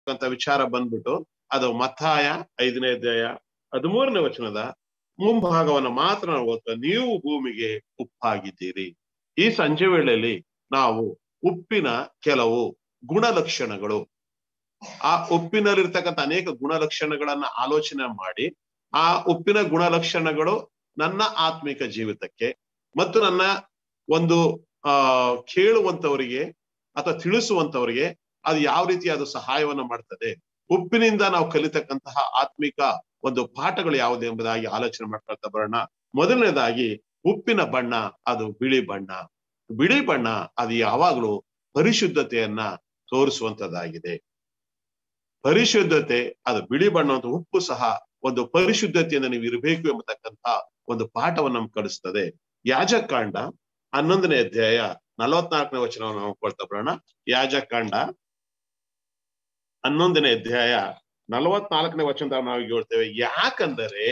ಅಂತಕ್ಕಂಥ ವಿಚಾರ ಬಂದ್ಬಿಟ್ಟು ಅದು ಮತ್ತಾಯ ಐದನೇ ಅಧ್ಯಾಯ ಹದಿಮೂರನೇ ವಚನದ ಮುಂಭಾಗವನ್ನ ಮಾತ್ರ ನಾವು ಓದ್ತಾ ನೀವು ಭೂಮಿಗೆ ಉಪ್ಪಾಗಿದ್ದೀರಿ ಈ ಸಂಜೆ ವೇಳೆಯಲ್ಲಿ ನಾವು ಉಪ್ಪಿನ ಕೆಲವು ಗುಣಲಕ್ಷಣಗಳು ಆ ಉಪ್ಪಿನಲ್ಲಿರ್ತಕ್ಕಂಥ ಅನೇಕ ಗುಣಲಕ್ಷಣಗಳನ್ನ ಆಲೋಚನೆ ಮಾಡಿ ಆ ಉಪ್ಪಿನ ಗುಣಲಕ್ಷಣಗಳು ನನ್ನ ಆತ್ಮಿಕ ಜೀವಿತಕ್ಕೆ ಮತ್ತು ನನ್ನ ಒಂದು ಆ ಕೇಳುವಂತವರಿಗೆ ಅಥವಾ ತಿಳಿಸುವಂತವರಿಗೆ ಅದು ಯಾವ ರೀತಿ ಅದು ಸಹಾಯವನ್ನ ಮಾಡ್ತದೆ ಉಪ್ಪಿನಿಂದ ನಾವು ಕಲಿತಕ್ಕಂತಹ ಆತ್ಮಿಕ ಒಂದು ಪಾಠಗಳು ಯಾವುದು ಎಂಬುದಾಗಿ ಆಲೋಚನೆ ಮಾಡ್ಕೊಳ್ತಾ ಬರೋಣ ಮೊದಲನೇದಾಗಿ ಉಪ್ಪಿನ ಬಣ್ಣ ಅದು ಬಿಳಿ ಬಣ್ಣ ಬಿಳಿ ಬಣ್ಣ ಅದು ಯಾವಾಗಲೂ ಪರಿಶುದ್ಧತೆಯನ್ನ ತೋರಿಸುವಂತದ್ದಾಗಿದೆ ಪರಿಶುದ್ಧತೆ ಅದು ಬಿಳಿ ಬಣ್ಣ ಅಂತ ಉಪ್ಪು ಸಹ ಒಂದು ಪರಿಶುದ್ಧತೆಯಿಂದ ನೀವು ಇರಬೇಕು ಎಂಬತಕ್ಕಂತ ಒಂದು ಪಾಠವನ್ನು ನಮ್ಗೆ ಕಲಿಸ್ತದೆ ಯಾಜಕಾಂಡ ಹನ್ನೊಂದನೇ ಅಧ್ಯಾಯ ನಲವತ್ನಾಲ್ಕನೇ ವಚನವನ್ನು ನಾವು ಕೊಡ್ತಾ ಬರೋಣ ಯಾಜಕಾಂಡ ಹನ್ನೊಂದನೇ ಅಧ್ಯಾಯ ನಲವತ್ನಾಲ್ಕನೇ ವಚನದ ನಾವು ಹೇಳ್ತೇವೆ ಯಾಕಂದರೆ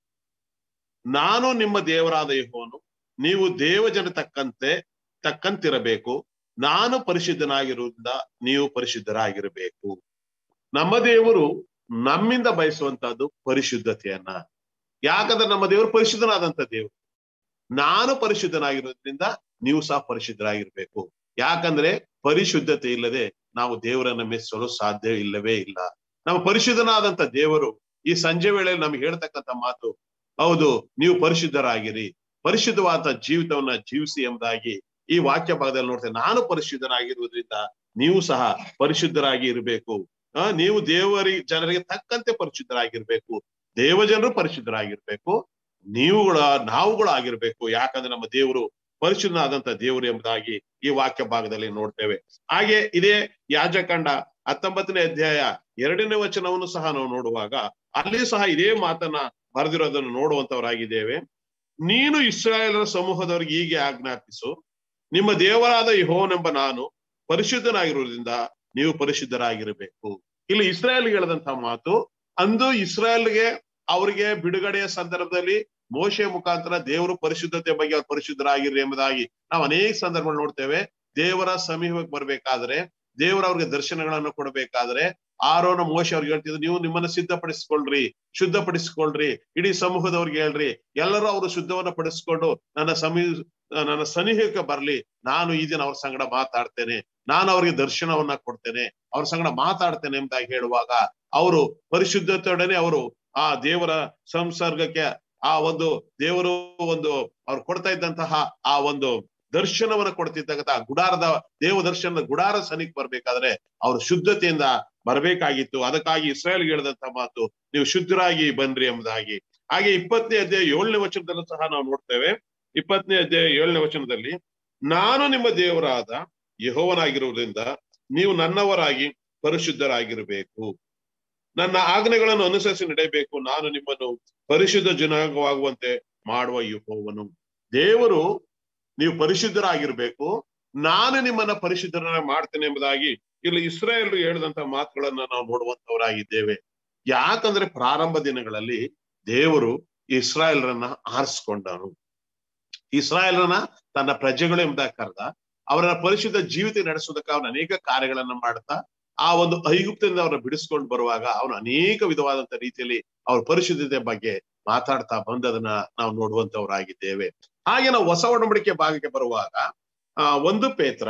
ನಾನು ನಿಮ್ಮ ದೇವರಾದ ಯಹೋನು ನೀವು ದೇವಜನ ತಕ್ಕಂತೆ ತಕ್ಕಂತಿರಬೇಕು ನಾನು ಪರಿಶುದ್ಧನಾಗಿರುವುದರಿಂದ ನೀವು ಪರಿಶುದ್ಧರಾಗಿರಬೇಕು ನಮ್ಮ ದೇವರು ನಮ್ಮಿಂದ ಬಯಸುವಂತಹದ್ದು ಪರಿಶುದ್ಧತೆಯನ್ನ ಯಾಕಂದ್ರೆ ನಮ್ಮ ದೇವರು ಪರಿಶುದ್ಧನಾದಂತ ದೇವರು ನಾನು ಪರಿಶುದ್ಧನಾಗಿರೋದ್ರಿಂದ ನೀವು ಸಹ ಪರಿಶುದ್ಧರಾಗಿರ್ಬೇಕು ಯಾಕಂದ್ರೆ ಪರಿಶುದ್ಧತೆ ಇಲ್ಲದೆ ನಾವು ದೇವರನ್ನ ಮೆಚ್ಚಲು ಸಾಧ್ಯ ಇಲ್ಲವೇ ಇಲ್ಲ ನಮ್ಮ ಪರಿಶುದ್ಧನಾದಂತ ದೇವರು ಈ ಸಂಜೆ ವೇಳೆಯಲ್ಲಿ ನಮ್ಗೆ ಹೇಳ್ತಕ್ಕಂಥ ಮಾತು ಹೌದು ನೀವು ಪರಿಶುದ್ಧರಾಗಿರಿ ಪರಿಶುದ್ಧವಾದ ಜೀವಿತವನ್ನ ಜೀವಿಸಿ ಎಂಬುದಾಗಿ ಈ ವಾಕ್ಯ ಭಾಗದಲ್ಲಿ ನೋಡ್ತೇವೆ ನಾನು ಪರಿಶುದ್ಧನಾಗಿರುವುದರಿಂದ ನೀವು ಸಹ ಪರಿಶುದ್ಧರಾಗಿ ಇರಬೇಕು ಆ ನೀವು ದೇವರಿ ಜನರಿಗೆ ತಕ್ಕಂತೆ ಪರಿಶುದ್ಧರಾಗಿರ್ಬೇಕು ದೇವಜನರು ಪರಿಶುದ್ಧರಾಗಿರ್ಬೇಕು ನೀವುಗಳ ನಾವುಗಳು ಆಗಿರ್ಬೇಕು ಯಾಕಂದ್ರೆ ನಮ್ಮ ದೇವರು ಪರಿಶುದ್ಧನಾದಂತ ದೇವರು ಎಂಬುದಾಗಿ ಈ ವಾಕ್ಯ ಭಾಗದಲ್ಲಿ ನೋಡ್ತೇವೆ ಹಾಗೆ ಇದೇ ಯಾಜಕಂಡ ಹತ್ತೊಂಬತ್ತನೇ ಅಧ್ಯಾಯ ಎರಡನೇ ವಚನವನ್ನು ಸಹ ನಾವು ನೋಡುವಾಗ ಅಲ್ಲಿ ಸಹ ಇದೇ ಮಾತನ್ನ ಬರೆದಿರೋದನ್ನು ನೋಡುವಂತವರಾಗಿದ್ದೇವೆ ನೀನು ಇಸ್ರಾಯೇಲರ ಸಮೂಹದವರಿಗೆ ಹೀಗೆ ಆಜ್ಞಾಪಿಸು ನಿಮ್ಮ ದೇವರಾದ ಯಹೋನೆಂಬ ನಾನು ಪರಿಶುದ್ಧನಾಗಿರುವುದರಿಂದ ನೀವು ಪರಿಶುದ್ಧರಾಗಿರಬೇಕು ಇಲ್ಲಿ ಇಸ್ರಾಯೇಲ್ ಹೇಳದಂತಹ ಮಾತು ಅಂದು ಇಸ್ರಾಯೇಲ್ಗೆ ಅವರಿಗೆ ಬಿಡುಗಡೆಯ ಸಂದರ್ಭದಲ್ಲಿ ಮೋಶೆ ಮುಖಾಂತರ ದೇವರು ಪರಿಶುದ್ಧತೆ ಬಗ್ಗೆ ಅವ್ರು ಪರಿಶುದ್ಧರಾಗಿರ್ರಿ ಎಂಬುದಾಗಿ ನಾವು ಅನೇಕ ಸಂದರ್ಭಗಳು ನೋಡ್ತೇವೆ ದೇವರ ಸಮೀಪಕ್ಕೆ ಬರ್ಬೇಕಾದ್ರೆ ದೇವರ ಅವ್ರಿಗೆ ದರ್ಶನಗಳನ್ನು ಕೊಡಬೇಕಾದ್ರೆ ಆರೋನ ಮೋಶ ಅವ್ರಿಗೆ ಹೇಳ್ತಿದ್ರು ನೀವು ನಿಮ್ಮನ್ನ ಸಿದ್ಧಪಡಿಸ್ಕೊಳ್ರಿ ಶುದ್ಧಪಡಿಸ್ಕೊಳ್ರಿ ಇಡೀ ಸಮೂಹದವ್ರಿಗೆ ಹೇಳ್ರಿ ಎಲ್ಲರೂ ಅವರು ಶುದ್ಧವನ್ನ ಪಡಿಸ್ಕೊಂಡು ನನ್ನ ಸಮೀ ನನ್ನ ಸನಿಹಕ್ಕೆ ಬರ್ಲಿ ನಾನು ಈ ದಿನ ಅವ್ರ ಸಂಗಡ ಮಾತಾಡ್ತೇನೆ ನಾನು ಅವ್ರಿಗೆ ದರ್ಶನವನ್ನ ಕೊಡ್ತೇನೆ ಅವ್ರ ಸಂಗಡ ಮಾತಾಡ್ತೇನೆ ಎಂಬುದಾಗಿ ಹೇಳುವಾಗ ಅವರು ಪರಿಶುದ್ಧತೆಯೊಡನೆ ಅವರು ಆ ದೇವರ ಸಂಸರ್ಗಕ್ಕೆ ಆ ಒಂದು ದೇವರು ಒಂದು ಅವ್ರು ಕೊಡ್ತಾ ಇದ್ದಂತಹ ಆ ಒಂದು ದರ್ಶನವನ್ನ ಕೊಡ್ತಿದ್ದಂತಹ ಗುಡಾರದ ದೇವ ದರ್ಶನದ ಗುಡಾರ ಸನಿಕ್ ಬರ್ಬೇಕಾದ್ರೆ ಅವ್ರು ಶುದ್ಧತೆಯಿಂದ ಬರಬೇಕಾಗಿತ್ತು ಅದಕ್ಕಾಗಿ ಇಸ್ರಾಯೇಲ್ ಹೇಳಿದಂತಹ ಮಾತು ನೀವು ಶುದ್ಧರಾಗಿ ಬನ್ರಿ ಎಂಬುದಾಗಿ ಹಾಗೆ ಇಪ್ಪತ್ತನೇ ಅಧ್ಯಾಯ ಏಳನೇ ವಚನದಲ್ಲೂ ಸಹ ನಾವು ನೋಡ್ತೇವೆ ಇಪ್ಪತ್ತನೇ ಅಧ್ಯಾಯ ಏಳನೇ ವಚನದಲ್ಲಿ ನಾನು ನಿಮ್ಮ ದೇವರಾದ ಯಹೋವನಾಗಿರುವುದರಿಂದ ನೀವು ನನ್ನವರಾಗಿ ಪರಿಶುದ್ಧರಾಗಿರಬೇಕು ನನ್ನ ಆಜ್ಞೆಗಳನ್ನು ಅನುಸರಿಸಿ ನಡೆಯಬೇಕು ನಾನು ನಿಮ್ಮನ್ನು ಪರಿಶುದ್ಧ ಜನಾಂಗವಾಗುವಂತೆ ಮಾಡುವ ಯಹೋವನು ದೇವರು ನೀವು ಪರಿಶುದ್ಧರಾಗಿರ್ಬೇಕು ನಾನು ನಿಮ್ಮನ್ನ ಪರಿಶುದ್ಧರನ್ನ ಮಾಡ್ತೇನೆ ಎಂಬುದಾಗಿ ಇಲ್ಲಿ ಇಸ್ರಾಯೇಲ್ ಹೇಳಿದಂತ ಮಾತುಗಳನ್ನ ನಾವು ನೋಡುವಂತವರಾಗಿದ್ದೇವೆ ಯಾಕಂದ್ರೆ ಪ್ರಾರಂಭ ದಿನಗಳಲ್ಲಿ ದೇವರು ಇಸ್ರಾಯೇಲ್ರನ್ನ ಆರಿಸ್ಕೊಂಡನು ಇಸ್ರಾಯೇಲ್ರನ್ನ ತನ್ನ ಪ್ರಜೆಗಳು ಎಂಬುದಾಗಿ ಕರೆದ ಅವರನ್ನ ಪರಿಶುದ್ಧ ಜೀವಿತ ನಡೆಸುವುದಕ್ಕೆ ಅವನ ಅನೇಕ ಕಾರ್ಯಗಳನ್ನ ಮಾಡ್ತಾ ಆ ಒಂದು ಐಗುಪ್ತದಿಂದ ಅವ್ರನ್ನ ಬಿಡಿಸ್ಕೊಂಡು ಬರುವಾಗ ಅವನು ಅನೇಕ ವಿಧವಾದಂತ ರೀತಿಯಲ್ಲಿ ಅವ್ರ ಪರಿಶುದ್ಧತೆ ಬಗ್ಗೆ ಮಾತಾಡ್ತಾ ಬಂದದನ್ನ ನಾವು ನೋಡುವಂತವರಾಗಿದ್ದೇವೆ ಹಾಗೆ ನಾವು ಹೊಸ ಒಡಂಬಡಿಕೆ ಭಾಗಕ್ಕೆ ಬರುವಾಗ ಆ ಒಂದು ಪೇತ್ರ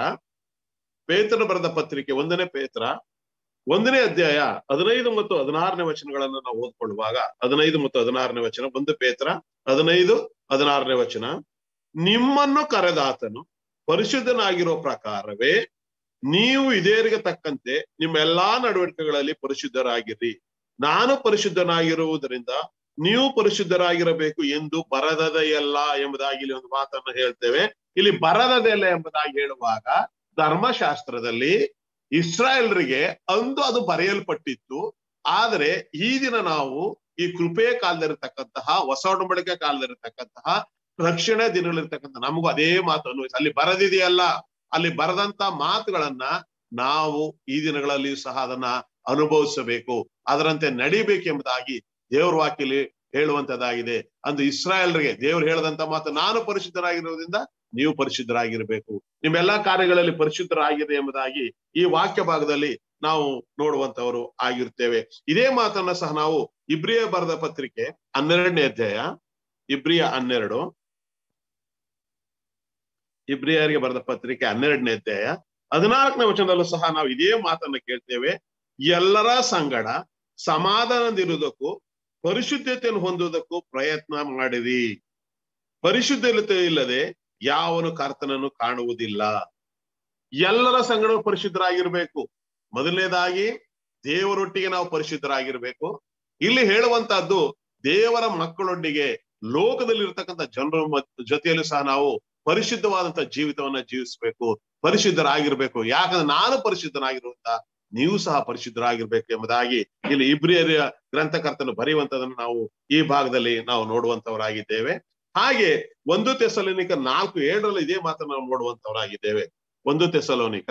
ಪೇತ್ರನ ಬರೆದ ಪತ್ರಿಕೆ ಒಂದನೇ ಪೇತ್ರ ಒಂದನೇ ಅಧ್ಯಾಯ ಹದಿನೈದು ಮತ್ತು ಹದಿನಾರನೇ ವಚನಗಳನ್ನು ನಾವು ಓದ್ಕೊಳ್ಳುವಾಗ ಹದಿನೈದು ಮತ್ತು ಹದಿನಾರನೇ ವಚನ ಒಂದು ಪೇತ್ರ ಹದಿನೈದು ಹದಿನಾರನೇ ವಚನ ನಿಮ್ಮನ್ನು ಕರೆದಾತನು ಪರಿಶುದ್ಧನಾಗಿರೋ ಪ್ರಕಾರವೇ ನೀವು ಇದೇರಿಗೆ ತಕ್ಕಂತೆ ನಿಮ್ಮ ಎಲ್ಲಾ ನಡವಳಿಕೆಗಳಲ್ಲಿ ಪರಿಶುದ್ಧರಾಗಿರಿ ನಾನು ಪರಿಶುದ್ಧನಾಗಿರುವುದರಿಂದ ನೀವು ಪರಿಶುದ್ಧರಾಗಿರಬೇಕು ಎಂದು ಬರದದೆಯಲ್ಲ ಎಂಬುದಾಗಿ ಇಲ್ಲಿ ಒಂದು ಮಾತನ್ನು ಹೇಳ್ತೇವೆ ಇಲ್ಲಿ ಬರದದೆಲ್ಲ ಎಂಬುದಾಗಿ ಹೇಳುವಾಗ ಧರ್ಮಶಾಸ್ತ್ರದಲ್ಲಿ ಇಸ್ರಾಯೇಲ್ರಿಗೆ ಅಂದು ಅದು ಬರೆಯಲ್ಪಟ್ಟಿತ್ತು ಆದರೆ ಈ ದಿನ ನಾವು ಈ ಕೃಪೆಯ ಕಾಲದಲ್ಲಿರ್ತಕ್ಕಂತಹ ಹೊಸ ಒಡಂಬಡಿಕೆ ಕಾಲದಲ್ಲಿರ್ತಕ್ಕಂತಹ ರಕ್ಷಣೆ ದಿನಗಳಿರ್ತಕ್ಕಂಥ ನಮಗೂ ಅದೇ ಮಾತು ಅನ್ವಯಿಸಿ ಅಲ್ಲಿ ಬರದಿದೆಯಲ್ಲ ಅಲ್ಲಿ ಬರದಂತ ಮಾತುಗಳನ್ನ ನಾವು ಈ ದಿನಗಳಲ್ಲಿಯೂ ಸಹ ಅದನ್ನ ಅನುಭವಿಸಬೇಕು ಅದರಂತೆ ನಡಿಬೇಕೆಂಬುದಾಗಿ ದೇವ್ರ ವಾಕ್ಯಲಿ ಹೇಳುವಂತದ್ದಾಗಿದೆ ಅಂದು ಇಸ್ರಾಯೇಲ್ರಿಗೆ ದೇವ್ರು ಹೇಳದಂತ ಮಾತು ನಾನು ಪರಿಶುದ್ಧರಾಗಿರೋದ್ರಿಂದ ನೀವು ಪರಿಶುದ್ಧರಾಗಿರ್ಬೇಕು ನಿಮ್ಮೆಲ್ಲಾ ಕಾರ್ಯಗಳಲ್ಲಿ ಪರಿಶುದ್ಧರಾಗಿದೆ ಎಂಬುದಾಗಿ ಈ ವಾಕ್ಯ ಭಾಗದಲ್ಲಿ ನಾವು ನೋಡುವಂತವರು ಆಗಿರ್ತೇವೆ ಇದೇ ಮಾತನ್ನ ಸಹ ನಾವು ಇಬ್ರಿಯ ಬರೆದ ಪತ್ರಿಕೆ ಹನ್ನೆರಡನೇ ಅಧ್ಯಾಯ ಇಬ್ರಿಯ ಹನ್ನೆರಡು ಇಬ್ರಿಯರಿಗೆ ಬರೆದ ಪತ್ರಿಕೆ ಹನ್ನೆರಡನೇ ಅಧ್ಯಾಯ ಹದಿನಾಲ್ಕನೇ ವಚನದಲ್ಲೂ ಸಹ ನಾವು ಇದೇ ಮಾತನ್ನ ಕೇಳ್ತೇವೆ ಎಲ್ಲರ ಸಂಗಡ ಸಮಾಧಾನದಿರುವುದಕ್ಕೂ ಪರಿಶುದ್ಧತೆಯನ್ನು ಹೊಂದುವುದಕ್ಕೂ ಪ್ರಯತ್ನ ಮಾಡಿರಿ ಪರಿಶುದ್ಧತೆ ಇಲ್ಲದೆ ಯಾವನು ಕರ್ತನನ್ನು ಕಾಣುವುದಿಲ್ಲ ಎಲ್ಲರ ಸಂಗಡ ಪರಿಶುದ್ಧರಾಗಿರ್ಬೇಕು ಮೊದಲನೇದಾಗಿ ದೇವರೊಟ್ಟಿಗೆ ನಾವು ಪರಿಶುದ್ಧರಾಗಿರ್ಬೇಕು ಇಲ್ಲಿ ಹೇಳುವಂತಹದ್ದು ದೇವರ ಮಕ್ಕಳೊಟ್ಟಿಗೆ ಲೋಕದಲ್ಲಿ ಇರ್ತಕ್ಕಂಥ ಜನರ ಜೊತೆಯಲ್ಲೂ ಸಹ ನಾವು ಪರಿಶುದ್ಧವಾದಂತ ಜೀವಿತವನ್ನ ಜೀವಿಸಬೇಕು ಪರಿಶುದ್ಧರಾಗಿರ್ಬೇಕು ಯಾಕಂದ್ರೆ ನಾನು ಪರಿಶುದ್ಧನಾಗಿರುವಂತ ನೀವು ಸಹ ಪರಿಶುದ್ಧರಾಗಿರ್ಬೇಕು ಎಂಬುದಾಗಿ ಇಲ್ಲಿ ಇಬ್ರಿಯರ ಗ್ರಂಥಕರ್ತನು ಬರೆಯುವಂತದನ್ನು ನಾವು ಈ ಭಾಗದಲ್ಲಿ ನಾವು ನೋಡುವಂತವರಾಗಿದ್ದೇವೆ ಹಾಗೆ ಒಂದು ತೆಸಲೋನಿಕ ನಾಲ್ಕು ಏಳರಲ್ಲಿ ಇದೇ ಮಾತನ್ನು ನಾವು ನೋಡುವಂತವರಾಗಿದ್ದೇವೆ ಒಂದು ತೆಸಲೋನಿಕ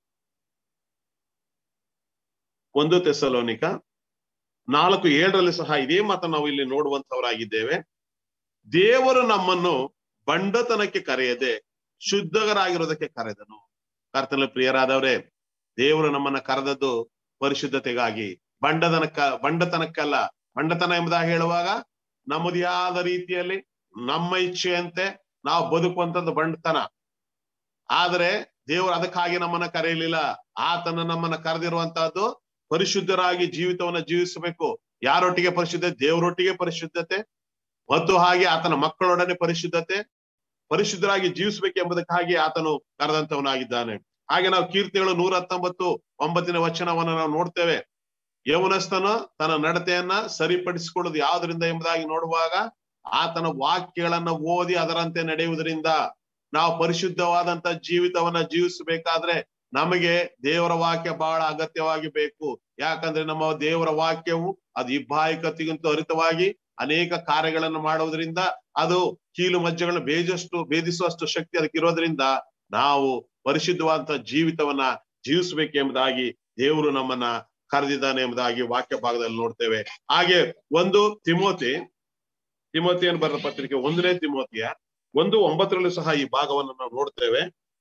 ಒಂದು ತೆಸಲೋನಿಕ ನಾಲ್ಕು ಏಳರಲ್ಲಿ ಸಹ ಇದೇ ಮಾತನ್ನು ನಾವು ಇಲ್ಲಿ ನೋಡುವಂತವರಾಗಿದ್ದೇವೆ ದೇವರು ನಮ್ಮನ್ನು ಬಂಡತನಕ್ಕೆ ಕರೆಯದೆ ಶುದ್ಧಗರಾಗಿರೋದಕ್ಕೆ ಕರೆದನು ಕರ್ತನ ಪ್ರಿಯರಾದವರೇ ದೇವರು ನಮ್ಮನ್ನ ಕರೆದದ್ದು ಪರಿಶುದ್ಧತೆಗಾಗಿ ಬಂಡತನಕ್ಕ ಬಂಡತನಕ್ಕಲ್ಲ ಬಂಡತನ ಎಂಬುದಾಗಿ ಹೇಳುವಾಗ ನಮ್ಮದೇ ಆದ ರೀತಿಯಲ್ಲಿ ನಮ್ಮ ಇಚ್ಛೆಯಂತೆ ನಾವು ಬದುಕುವಂತದ್ದು ಬಂಡತನ ಆದ್ರೆ ದೇವರು ಅದಕ್ಕಾಗಿ ನಮ್ಮನ್ನ ಕರೆಯಲಿಲ್ಲ ಆತನ ನಮ್ಮನ್ನ ಕರೆದಿರುವಂತಹದ್ದು ಪರಿಶುದ್ಧರಾಗಿ ಜೀವಿತವನ್ನ ಜೀವಿಸಬೇಕು ಯಾರೊಟ್ಟಿಗೆ ಪರಿಶುದ್ಧತೆ ದೇವರೊಟ್ಟಿಗೆ ಪರಿಶುದ್ಧತೆ ಮತ್ತು ಹಾಗೆ ಆತನ ಮಕ್ಕಳೊಡನೆ ಪರಿಶುದ್ಧತೆ ಪರಿಶುದ್ಧರಾಗಿ ಜೀವಿಸಬೇಕು ಎಂಬುದಕ್ಕಾಗಿ ಆತನು ಕರೆದಂತವನಾಗಿದ್ದಾನೆ ಹಾಗೆ ನಾವು ಕೀರ್ತಿಗಳು ನೂರ ಹತ್ತೊಂಬತ್ತು ಒಂಬತ್ತನೇ ವಚನವನ್ನು ನಾವು ನೋಡ್ತೇವೆ ಯೌನಸ್ತನು ತನ್ನ ನಡತೆಯನ್ನ ಸರಿಪಡಿಸಿಕೊಳ್ಳುವುದು ಯಾವುದರಿಂದ ಎಂಬುದಾಗಿ ನೋಡುವಾಗ ಆತನ ವಾಕ್ಯಗಳನ್ನ ಓದಿ ಅದರಂತೆ ನಡೆಯುವುದರಿಂದ ನಾವು ಪರಿಶುದ್ಧವಾದಂತ ಜೀವಿತವನ್ನ ಜೀವಿಸಬೇಕಾದ್ರೆ ನಮಗೆ ದೇವರ ವಾಕ್ಯ ಬಹಳ ಅಗತ್ಯವಾಗಿ ಬೇಕು ಯಾಕಂದ್ರೆ ನಮ್ಮ ದೇವರ ವಾಕ್ಯವು ಅದು ಇಬ್ಬಾಯಿಕತೆಗಿಂತ ಹರಿತವಾಗಿ ಅನೇಕ ಕಾರ್ಯಗಳನ್ನು ಮಾಡುವುದರಿಂದ ಅದು ಕೀಲು ಮಜ್ಜೆಗಳನ್ನು ಬೇಜಷ್ಟು ಭೇದಿಸುವಷ್ಟು ಶಕ್ತಿ ಅದಕ್ಕೆ ಇರೋದ್ರಿಂದ ನಾವು ಪರಿಶುದ್ಧವಾದಂತ ಜೀವಿತವನ್ನ ಜೀವಿಸಬೇಕೆಂಬುದಾಗಿ ದೇವರು ನಮ್ಮನ್ನ ಕರೆದಿದ್ದಾನೆ ಎಂಬುದಾಗಿ ವಾಕ್ಯ ಭಾಗದಲ್ಲಿ ನೋಡ್ತೇವೆ ಹಾಗೆ ಒಂದು ತಿಮೋತಿ ತಿಮೋತಿಯನ್ನು ಬರೆದ ಪತ್ರಿಕೆ ಒಂದನೇ ತಿಮೋತಿಯ ಒಂದು ಒಂಬತ್ತರಲ್ಲೂ ಸಹ ಈ ಭಾಗವನ್ನು ನಾವು ನೋಡ್ತೇವೆ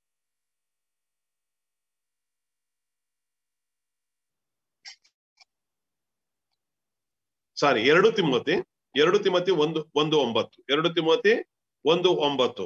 ಸಾರಿ ಎರಡು ತಿಮೋತಿ ಎರಡು ತಿಮೋತಿ ಒಂದು ಒಂದು ಒಂಬತ್ತು ಎರಡು ತಿಮೋತಿ ಒಂದು ಒಂಬತ್ತು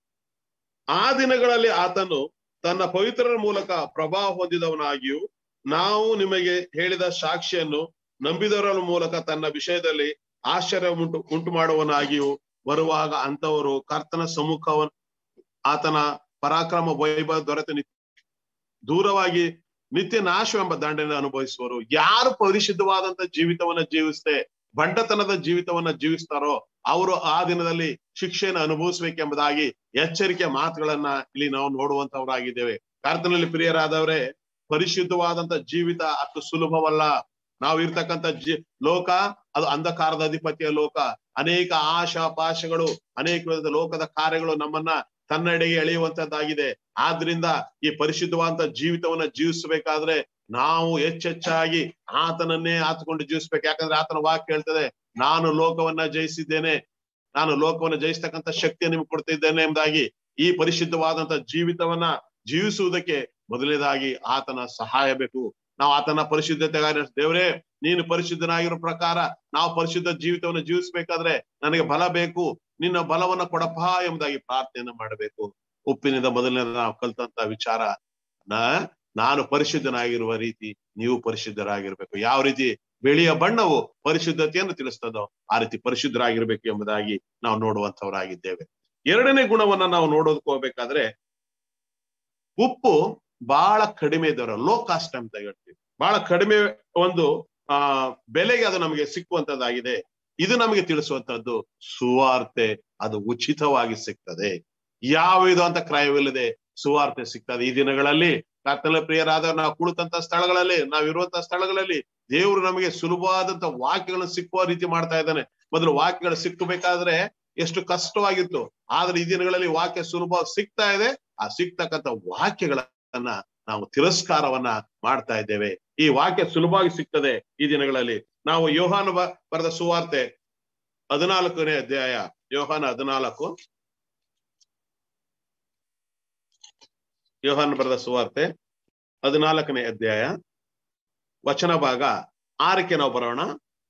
ಆ ದಿನಗಳಲ್ಲಿ ಆತನು ತನ್ನ ಪವಿತ್ರರ ಮೂಲಕ ಪ್ರಭಾವ ಹೊಂದಿದವನಾಗಿಯೂ ನಾವು ನಿಮಗೆ ಹೇಳಿದ ಸಾಕ್ಷಿಯನ್ನು ನಂಬಿದವರ ಮೂಲಕ ತನ್ನ ವಿಷಯದಲ್ಲಿ ಆಶ್ಚರ್ಯ ಉಂಟು ಉಂಟು ಮಾಡುವನಾಗಿಯೂ ಬರುವಾಗ ಅಂತವರು ಕರ್ತನ ಸಮ್ಮುಖವ ಆತನ ಪರಾಕ್ರಮ ವೈಭವ ದೊರೆತ ದೂರವಾಗಿ ನಿತ್ಯ ನಾಶವೆಂಬ ದಂಡನೆ ಅನುಭವಿಸುವರು ಯಾರು ಪರಿಶುದ್ಧವಾದಂತ ಜೀವಿತವನ್ನ ಜೀವಿಸ್ತೆ ಬಂಡತನದ ಜೀವಿತವನ್ನ ಜೀವಿಸ್ತಾರೋ ಅವರು ಆ ದಿನದಲ್ಲಿ ಶಿಕ್ಷೆಯನ್ನು ಅನುಭವಿಸ್ಬೇಕೆಂಬುದಾಗಿ ಎಚ್ಚರಿಕೆ ಮಾತುಗಳನ್ನ ಇಲ್ಲಿ ನಾವು ನೋಡುವಂತವರಾಗಿದ್ದೇವೆ ಕರ್ತನಲ್ಲಿ ಪ್ರಿಯರಾದವರೇ ಪರಿಶುದ್ಧವಾದಂತ ಜೀವಿತ ಅಷ್ಟು ಸುಲಭವಲ್ಲ ನಾವು ಇರ್ತಕ್ಕಂಥ ಜಿ ಲೋಕ ಅದು ಅಂಧಕಾರದ ಅಧಿಪತಿಯ ಲೋಕ ಅನೇಕ ಆಶಾ ಪಾಶಗಳು ಅನೇಕ ವಿಧದ ಲೋಕದ ಕಾರ್ಯಗಳು ನಮ್ಮನ್ನ ತನ್ನೆಡೆಗೆ ಎಳೆಯುವಂತದ್ದಾಗಿದೆ ಆದ್ರಿಂದ ಈ ಪರಿಶುದ್ಧವಾದಂತ ಜೀವಿತವನ್ನ ಜೀವಿಸಬೇಕಾದ್ರೆ ನಾವು ಹೆಚ್ಚೆಚ್ಚಾಗಿ ಆತನನ್ನೇ ಆತುಕೊಂಡು ಜೀವಿಸ್ಬೇಕು ಯಾಕಂದ್ರೆ ಆತನ ವಾಕ್ಯ ಹೇಳ್ತದೆ ನಾನು ಲೋಕವನ್ನ ಜಯಿಸಿದ್ದೇನೆ ನಾನು ಲೋಕವನ್ನ ಜಯಿಸ್ತಕ್ಕಂಥ ಶಕ್ತಿಯ ನಿಮ್ಗೆ ಕೊಡ್ತಿದ್ದೇನೆ ಎಂಬುದಾಗಿ ಈ ಪರಿಶುದ್ಧವಾದಂತ ಜೀವಿತವನ್ನ ಜೀವಿಸುವುದಕ್ಕೆ ಮೊದಲನೇದಾಗಿ ಆತನ ಸಹಾಯ ಬೇಕು ನಾವು ಆತನ ಪರಿಶುದ್ಧತೆಗಾಗಿ ದೇವರೇ ನೀನು ಪರಿಶುದ್ಧನಾಗಿರೋ ಪ್ರಕಾರ ನಾವು ಪರಿಶುದ್ಧ ಜೀವಿತವನ್ನು ಜೀವಿಸ್ಬೇಕಾದ್ರೆ ನನಗೆ ಬಲ ಬೇಕು ನಿನ್ನ ಬಲವನ್ನ ಕೊಡಪ್ಪ ಎಂಬುದಾಗಿ ಪ್ರಾರ್ಥನೆಯನ್ನ ಮಾಡಬೇಕು ಉಪ್ಪಿನಿಂದ ಮೊದಲನೇ ನಾವು ಕಲ್ತಂತ ವಿಚಾರ ನಾ ನಾನು ಪರಿಶುದ್ಧನಾಗಿರುವ ರೀತಿ ನೀವು ಪರಿಶುದ್ಧರಾಗಿರ್ಬೇಕು ಯಾವ ರೀತಿ ಬೆಳೆಯ ಬಣ್ಣವು ಪರಿಶುದ್ಧತೆಯನ್ನು ತಿಳಿಸ್ತದೋ ಆ ರೀತಿ ಪರಿಶುದ್ಧರಾಗಿರ್ಬೇಕು ಎಂಬುದಾಗಿ ನಾವು ನೋಡುವಂತವರಾಗಿದ್ದೇವೆ ಎರಡನೇ ಗುಣವನ್ನ ನಾವು ನೋಡೋದಕ್ಕೆ ಹೋಗ್ಬೇಕಾದ್ರೆ ಉಪ್ಪು ಬಹಳ ಕಡಿಮೆ ದರ ಲೋ ಕಾಸ್ಟ್ ಅಂತ ಹೇಳ್ತೀವಿ ಬಹಳ ಕಡಿಮೆ ಒಂದು ಆ ಬೆಲೆಗೆ ಅದು ನಮಗೆ ಸಿಕ್ಕುವಂತದ್ದಾಗಿದೆ ಇದು ನಮಗೆ ತಿಳಿಸುವಂತದ್ದು ಸುವಾರ್ತೆ ಅದು ಉಚಿತವಾಗಿ ಸಿಗ್ತದೆ ಯಾವ ವಿಧ ಅಂತ ಕ್ರಯವಿಲ್ಲದೆ ಸುವಾರ್ತೆ ಸಿಗ್ತದೆ ಈ ದಿನಗಳಲ್ಲಿ ಕರ್ತನ ಪ್ರಿಯರಾದ ನಾವು ಕುಳಿತಂತ ಸ್ಥಳಗಳಲ್ಲಿ ನಾವು ಇರುವಂತ ಸ್ಥಳಗಳಲ್ಲಿ ದೇವರು ನಮಗೆ ಸುಲಭವಾದಂತ ವಾಕ್ಯಗಳನ್ನು ಸಿಕ್ಕುವ ರೀತಿ ಮಾಡ್ತಾ ಇದ್ದಾನೆ ಮೊದಲು ವಾಕ್ಯಗಳು ಸಿಕ್ಕಬೇಕಾದ್ರೆ ಎಷ್ಟು ಕಷ್ಟವಾಗಿತ್ತು ಆದ್ರೆ ಈ ದಿನಗಳಲ್ಲಿ ವಾಕ್ಯ ಸುಲಭ ಸಿಗ್ತಾ ಇದೆ ಆ ಸಿಗ್ತಕ್ಕಂಥ ವಾಕ್ಯಗಳನ್ನ ನಾವು ತಿರಸ್ಕಾರವನ್ನ ಮಾಡ್ತಾ ಇದ್ದೇವೆ ಈ ವಾಕ್ಯ ಸುಲಭವಾಗಿ ಸಿಗ್ತದೆ ಈ ದಿನಗಳಲ್ಲಿ ನಾವು ಯೋಹಾನ ಬರೆದ ಸುವಾರ್ತೆ ಹದಿನಾಲ್ಕನೇ ಅಧ್ಯಾಯ ಯೋಹಾನ ಹದಿನಾಲ್ಕು ಯೋಹಾನ ಬರೆದ ಸುವಾರ್ತೆ ಹದಿನಾಲ್ಕನೇ ಅಧ್ಯಾಯ ವಚನ ಭಾಗ ಆರಕ್ಕೆ ನಾವು ಬರೋಣ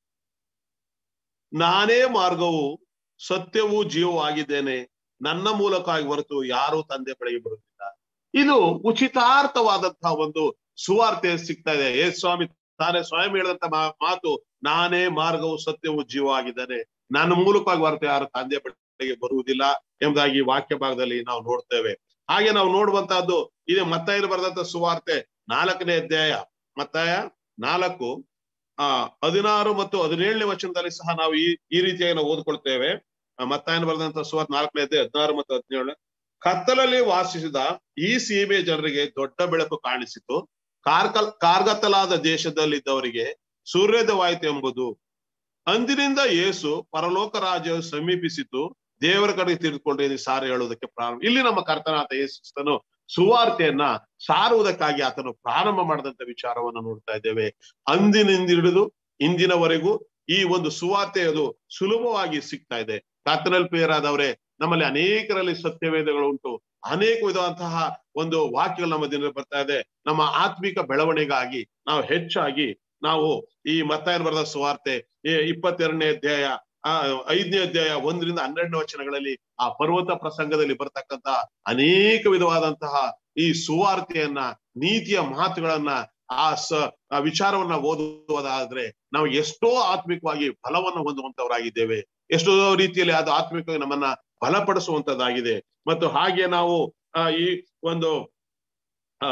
ನಾನೇ ಮಾರ್ಗವು ಸತ್ಯವೂ ಜೀವವೂ ಆಗಿದ್ದೇನೆ ನನ್ನ ಮೂಲಕವಾಗಿ ಹೊರತು ಯಾರೂ ತಂದೆ ಬಳಿಗೆ ಬರುತ್ತಿಲ್ಲ ಇದು ಉಚಿತಾರ್ಥವಾದಂತಹ ಒಂದು ಸುವಾರ್ತೆ ಸಿಗ್ತಾ ಇದೆ ಏ ಸ್ವಾಮಿ ತಾನೇ ಸ್ವಯಂ ಹೇಳಿದಂತ ಮಾತು ನಾನೇ ಮಾರ್ಗವು ಸತ್ಯವೂ ಜೀವ ಆಗಿದ್ದಾನೆ ನನ್ನ ಮೂಲಕವಾಗಿ ಹೊರತು ಯಾರು ತಂದೆ ಬಳಿಗೆ ಬರುವುದಿಲ್ಲ ಎಂಬುದಾಗಿ ಈ ವಾಕ್ಯ ಭಾಗದಲ್ಲಿ ನಾವು ನೋಡ್ತೇವೆ ಹಾಗೆ ನಾವು ನೋಡುವಂತಹದ್ದು ಇದೆ ಮತ್ತಾಯ ಬರೆದಂತ ಸುವಾರ್ತೆ ನಾಲ್ಕನೇ ಅಧ್ಯಾಯ ಮತ್ತಾಯ ನಾಲ್ಕು ಆ ಹದಿನಾರು ಮತ್ತು ಹದಿನೇಳನೇ ವಚನದಲ್ಲಿ ಸಹ ನಾವು ಈ ಈ ರೀತಿಯಾಗಿ ನಾವು ಓದ್ಕೊಳ್ತೇವೆ ಮತ್ತಾಯನ ಬರೆದಂತ ಸುವಾರ್ತೆ ನಾಲ್ಕನೇ ಅಧ್ಯಾಯ ಹದಿನಾರು ಮತ್ತು ಹದಿನೇಳು ಕತ್ತಲಲ್ಲಿ ವಾಸಿಸಿದ ಈ ಸೀಮೆ ಜನರಿಗೆ ದೊಡ್ಡ ಬೆಳಕು ಕಾಣಿಸಿತು ಕಾರ್ಕಲ್ ಕಾರ್ಗತ್ತಲಾದ ದೇಶದಲ್ಲಿದ್ದವರಿಗೆ ಸೂರ್ಯೋದಯವಾಯಿತು ಎಂಬುದು ಅಂದಿನಿಂದ ಯೇಸು ಪರಲೋಕ ರಾಜ್ಯ ಸಮೀಪಿಸಿತು ದೇವರ ಕಡೆಗೆ ತಿಳಿದುಕೊಂಡು ಸಾರಿ ಹೇಳುವುದಕ್ಕೆ ಪ್ರಾರಂಭ ಇಲ್ಲಿ ನಮ್ಮ ಕರ್ತನಾದ ಯೇಸುಸ್ತನು ಸುವಾರ್ತೆಯನ್ನ ಸಾರುವುದಕ್ಕಾಗಿ ಆತನು ಪ್ರಾರಂಭ ಮಾಡಿದಂತ ವಿಚಾರವನ್ನ ನೋಡ್ತಾ ಇದ್ದೇವೆ ಅಂದಿನಿಂದ ಹಿಡಿದು ಇಂದಿನವರೆಗೂ ಈ ಒಂದು ಸುವಾರ್ತೆ ಅದು ಸುಲಭವಾಗಿ ಸಿಗ್ತಾ ಇದೆ ಕರ್ತನಲ್ಲಿ ಪ್ರಿಯರಾದವರೇ ನಮ್ಮಲ್ಲಿ ಅನೇಕರಲ್ಲಿ ಸತ್ಯವೇದಗಳು ಉಂಟು ಅನೇಕ ವಿಧವಂತಹ ಒಂದು ವಾಕ್ಯಗಳು ನಮ್ಮ ದಿನ ಬರ್ತಾ ಇದೆ ನಮ್ಮ ಆತ್ಮಿಕ ಬೆಳವಣಿಗಾಗಿ ನಾವು ಹೆಚ್ಚಾಗಿ ನಾವು ಈ ಮತ್ತಾಯನ ಬರೆದ ಸುವಾರ್ತೆ ಇಪ್ಪತ್ತೆರಡನೇ ಅಧ್ಯಾಯ ಆ ಐದನೇ ಅಧ್ಯಾಯ ಒಂದರಿಂದ ಹನ್ನೆರಡನೇ ವಚನಗಳಲ್ಲಿ ಆ ಪರ್ವತ ಪ್ರಸಂಗದಲ್ಲಿ ಬರ್ತಕ್ಕಂತ ಅನೇಕ ವಿಧವಾದಂತಹ ಈ ಸುವಾರ್ತೆಯನ್ನ ನೀತಿಯ ಮಾತುಗಳನ್ನ ಆ ಸ ಆ ವಿಚಾರವನ್ನ ಓದುವುದಾದ್ರೆ ನಾವು ಎಷ್ಟೋ ಆತ್ಮಿಕವಾಗಿ ಫಲವನ್ನು ಹೊಂದುವಂತವರಾಗಿದ್ದೇವೆ ಎಷ್ಟೋ ರೀತಿಯಲ್ಲಿ ಅದು ಆತ್ಮಿಕವಾಗಿ ನಮ್ಮನ್ನ ಬಲಪಡಿಸುವಂತದ್ದಾಗಿದೆ ಮತ್ತು ಹಾಗೆ ನಾವು ಆ ಈ ಒಂದು ಆ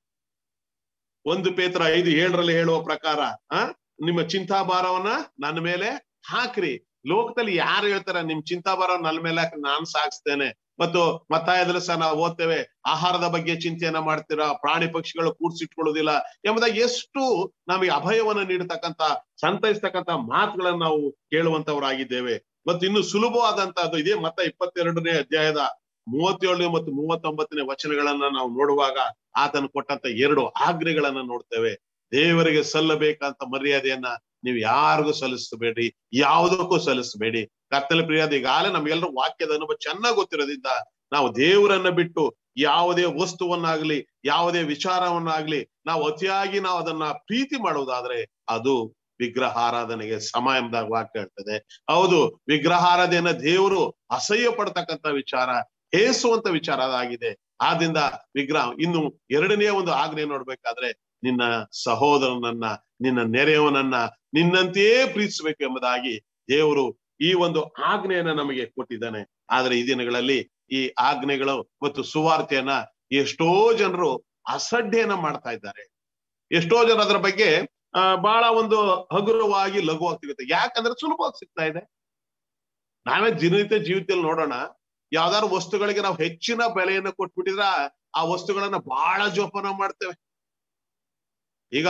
ಒಂದು ಪೇತ್ರ ಐದು ಏಳರಲ್ಲಿ ಹೇಳುವ ಪ್ರಕಾರ ಆ ನಿಮ್ಮ ಚಿಂತಾಭಾರವನ್ನ ನನ್ನ ಮೇಲೆ ಹಾಕ್ರಿ ಲೋಕದಲ್ಲಿ ಯಾರು ಹೇಳ್ತಾರೆ ನಿಮ್ ಚಿಂತಾಭಾರ ನನ್ನ ಮೇಲೆ ಹಾಕಿ ನಾನ್ ಸಾಗಿಸ್ತೇನೆ ಮತ್ತು ಮತ್ತಾಯದಲ್ಲಿ ಸಹ ನಾವು ಓದ್ತೇವೆ ಆಹಾರದ ಬಗ್ಗೆ ಚಿಂತೆಯನ್ನ ಮಾಡ್ತೀರಾ ಪ್ರಾಣಿ ಪಕ್ಷಿಗಳು ಕೂಡ್ಸಿಟ್ಕೊಳ್ಳೋದಿಲ್ಲ ಎಂಬುದಾಗಿ ಎಷ್ಟು ನಮಗೆ ಅಭಯವನ್ನ ನೀಡತಕ್ಕಂತ ಸಂತೈಸ್ತಕ್ಕಂತ ಮಾತುಗಳನ್ನ ನಾವು ಕೇಳುವಂತವರಾಗಿದ್ದೇವೆ ಮತ್ತು ಇನ್ನು ಸುಲಭವಾದಂತಹದ್ದು ಇದೇ ಮತ್ತ ಇಪ್ಪತ್ತೆರಡನೇ ಅಧ್ಯಾಯದ ಮೂವತ್ತೇಳನೇ ಮತ್ತು ಮೂವತ್ತೊಂಬತ್ತನೇ ವಚನಗಳನ್ನ ನಾವು ನೋಡುವಾಗ ಆತನು ಕೊಟ್ಟಂತ ಎರಡು ಆಜ್ಞೆಗಳನ್ನ ನೋಡ್ತೇವೆ ದೇವರಿಗೆ ಸಲ್ಲಬೇಕಂತ ಮರ್ಯಾದೆಯನ್ನ ನೀವು ಯಾರಿಗೂ ಸಲ್ಲಿಸಬೇಡಿ ಯಾವುದಕ್ಕೂ ಸಲ್ಲಿಸಬೇಡಿ ಕತ್ತಲೆ ಪ್ರಿಯಾದ ಈಗಾಗಲೇ ನಮ್ಗೆಲ್ಲರೂ ವಾಕ್ಯದ ಅನುಭವ ಚೆನ್ನಾಗಿ ಗೊತ್ತಿರೋದ್ರಿಂದ ನಾವು ದೇವರನ್ನ ಬಿಟ್ಟು ಯಾವುದೇ ವಸ್ತುವನ್ನಾಗ್ಲಿ ಯಾವುದೇ ವಿಚಾರವನ್ನಾಗ್ಲಿ ನಾವು ಅತಿಯಾಗಿ ನಾವು ಅದನ್ನ ಪ್ರೀತಿ ಮಾಡುವುದಾದ್ರೆ ಅದು ವಿಗ್ರಹಾರಾಧನೆಗೆ ಸಮ ಎಂಬುದಾಗಿ ವಾಕ್ಯ ಹೇಳ್ತದೆ ಹೌದು ವಿಗ್ರಹಾರಾಧನೆಯನ್ನ ದೇವರು ಅಸಹ್ಯ ಪಡ್ತಕ್ಕಂತ ವಿಚಾರ ಹೇಸುವಂತ ವಿಚಾರ ಅದಾಗಿದೆ ಆದ್ರಿಂದ ವಿಗ್ರಹ ಇನ್ನು ಎರಡನೇ ಒಂದು ಆಜ್ಞೆ ನೋಡ್ಬೇಕಾದ್ರೆ ನಿನ್ನ ಸಹೋದರನನ್ನ ನಿನ್ನ ನೆರೆಯವನನ್ನ ನಿನ್ನಂತೆಯೇ ಪ್ರೀತಿಸಬೇಕು ಎಂಬುದಾಗಿ ದೇವರು ಈ ಒಂದು ಆಜ್ಞೆಯನ್ನ ನಮಗೆ ಕೊಟ್ಟಿದ್ದಾನೆ ಆದ್ರೆ ಈ ದಿನಗಳಲ್ಲಿ ಈ ಆಜ್ಞೆಗಳು ಮತ್ತು ಸುವಾರ್ತೆಯನ್ನ ಎಷ್ಟೋ ಜನರು ಅಸಡ್ಡೆಯನ್ನ ಮಾಡ್ತಾ ಇದ್ದಾರೆ ಎಷ್ಟೋ ಜನ ಅದರ ಬಗ್ಗೆ ಆ ಬಹಳ ಒಂದು ಹಗುರವಾಗಿ ಲಘುವಾಗಿ ಸಿಗುತ್ತೆ ಯಾಕಂದ್ರೆ ಸುಲಭವಾಗಿ ಸಿಗ್ತಾ ಇದೆ ನಾವೇ ದಿನನಿತ್ಯ ಜೀವಿತದಲ್ಲಿ ನೋಡೋಣ ಯಾವ್ದಾದ್ರು ವಸ್ತುಗಳಿಗೆ ನಾವು ಹೆಚ್ಚಿನ ಬೆಲೆಯನ್ನು ಕೊಟ್ಬಿಟ್ಟಿದ್ರ ಆ ವಸ್ತುಗಳನ್ನ ಬಹಳ ಜೋಪಾನ ಮಾಡ್ತೇವೆ ಈಗ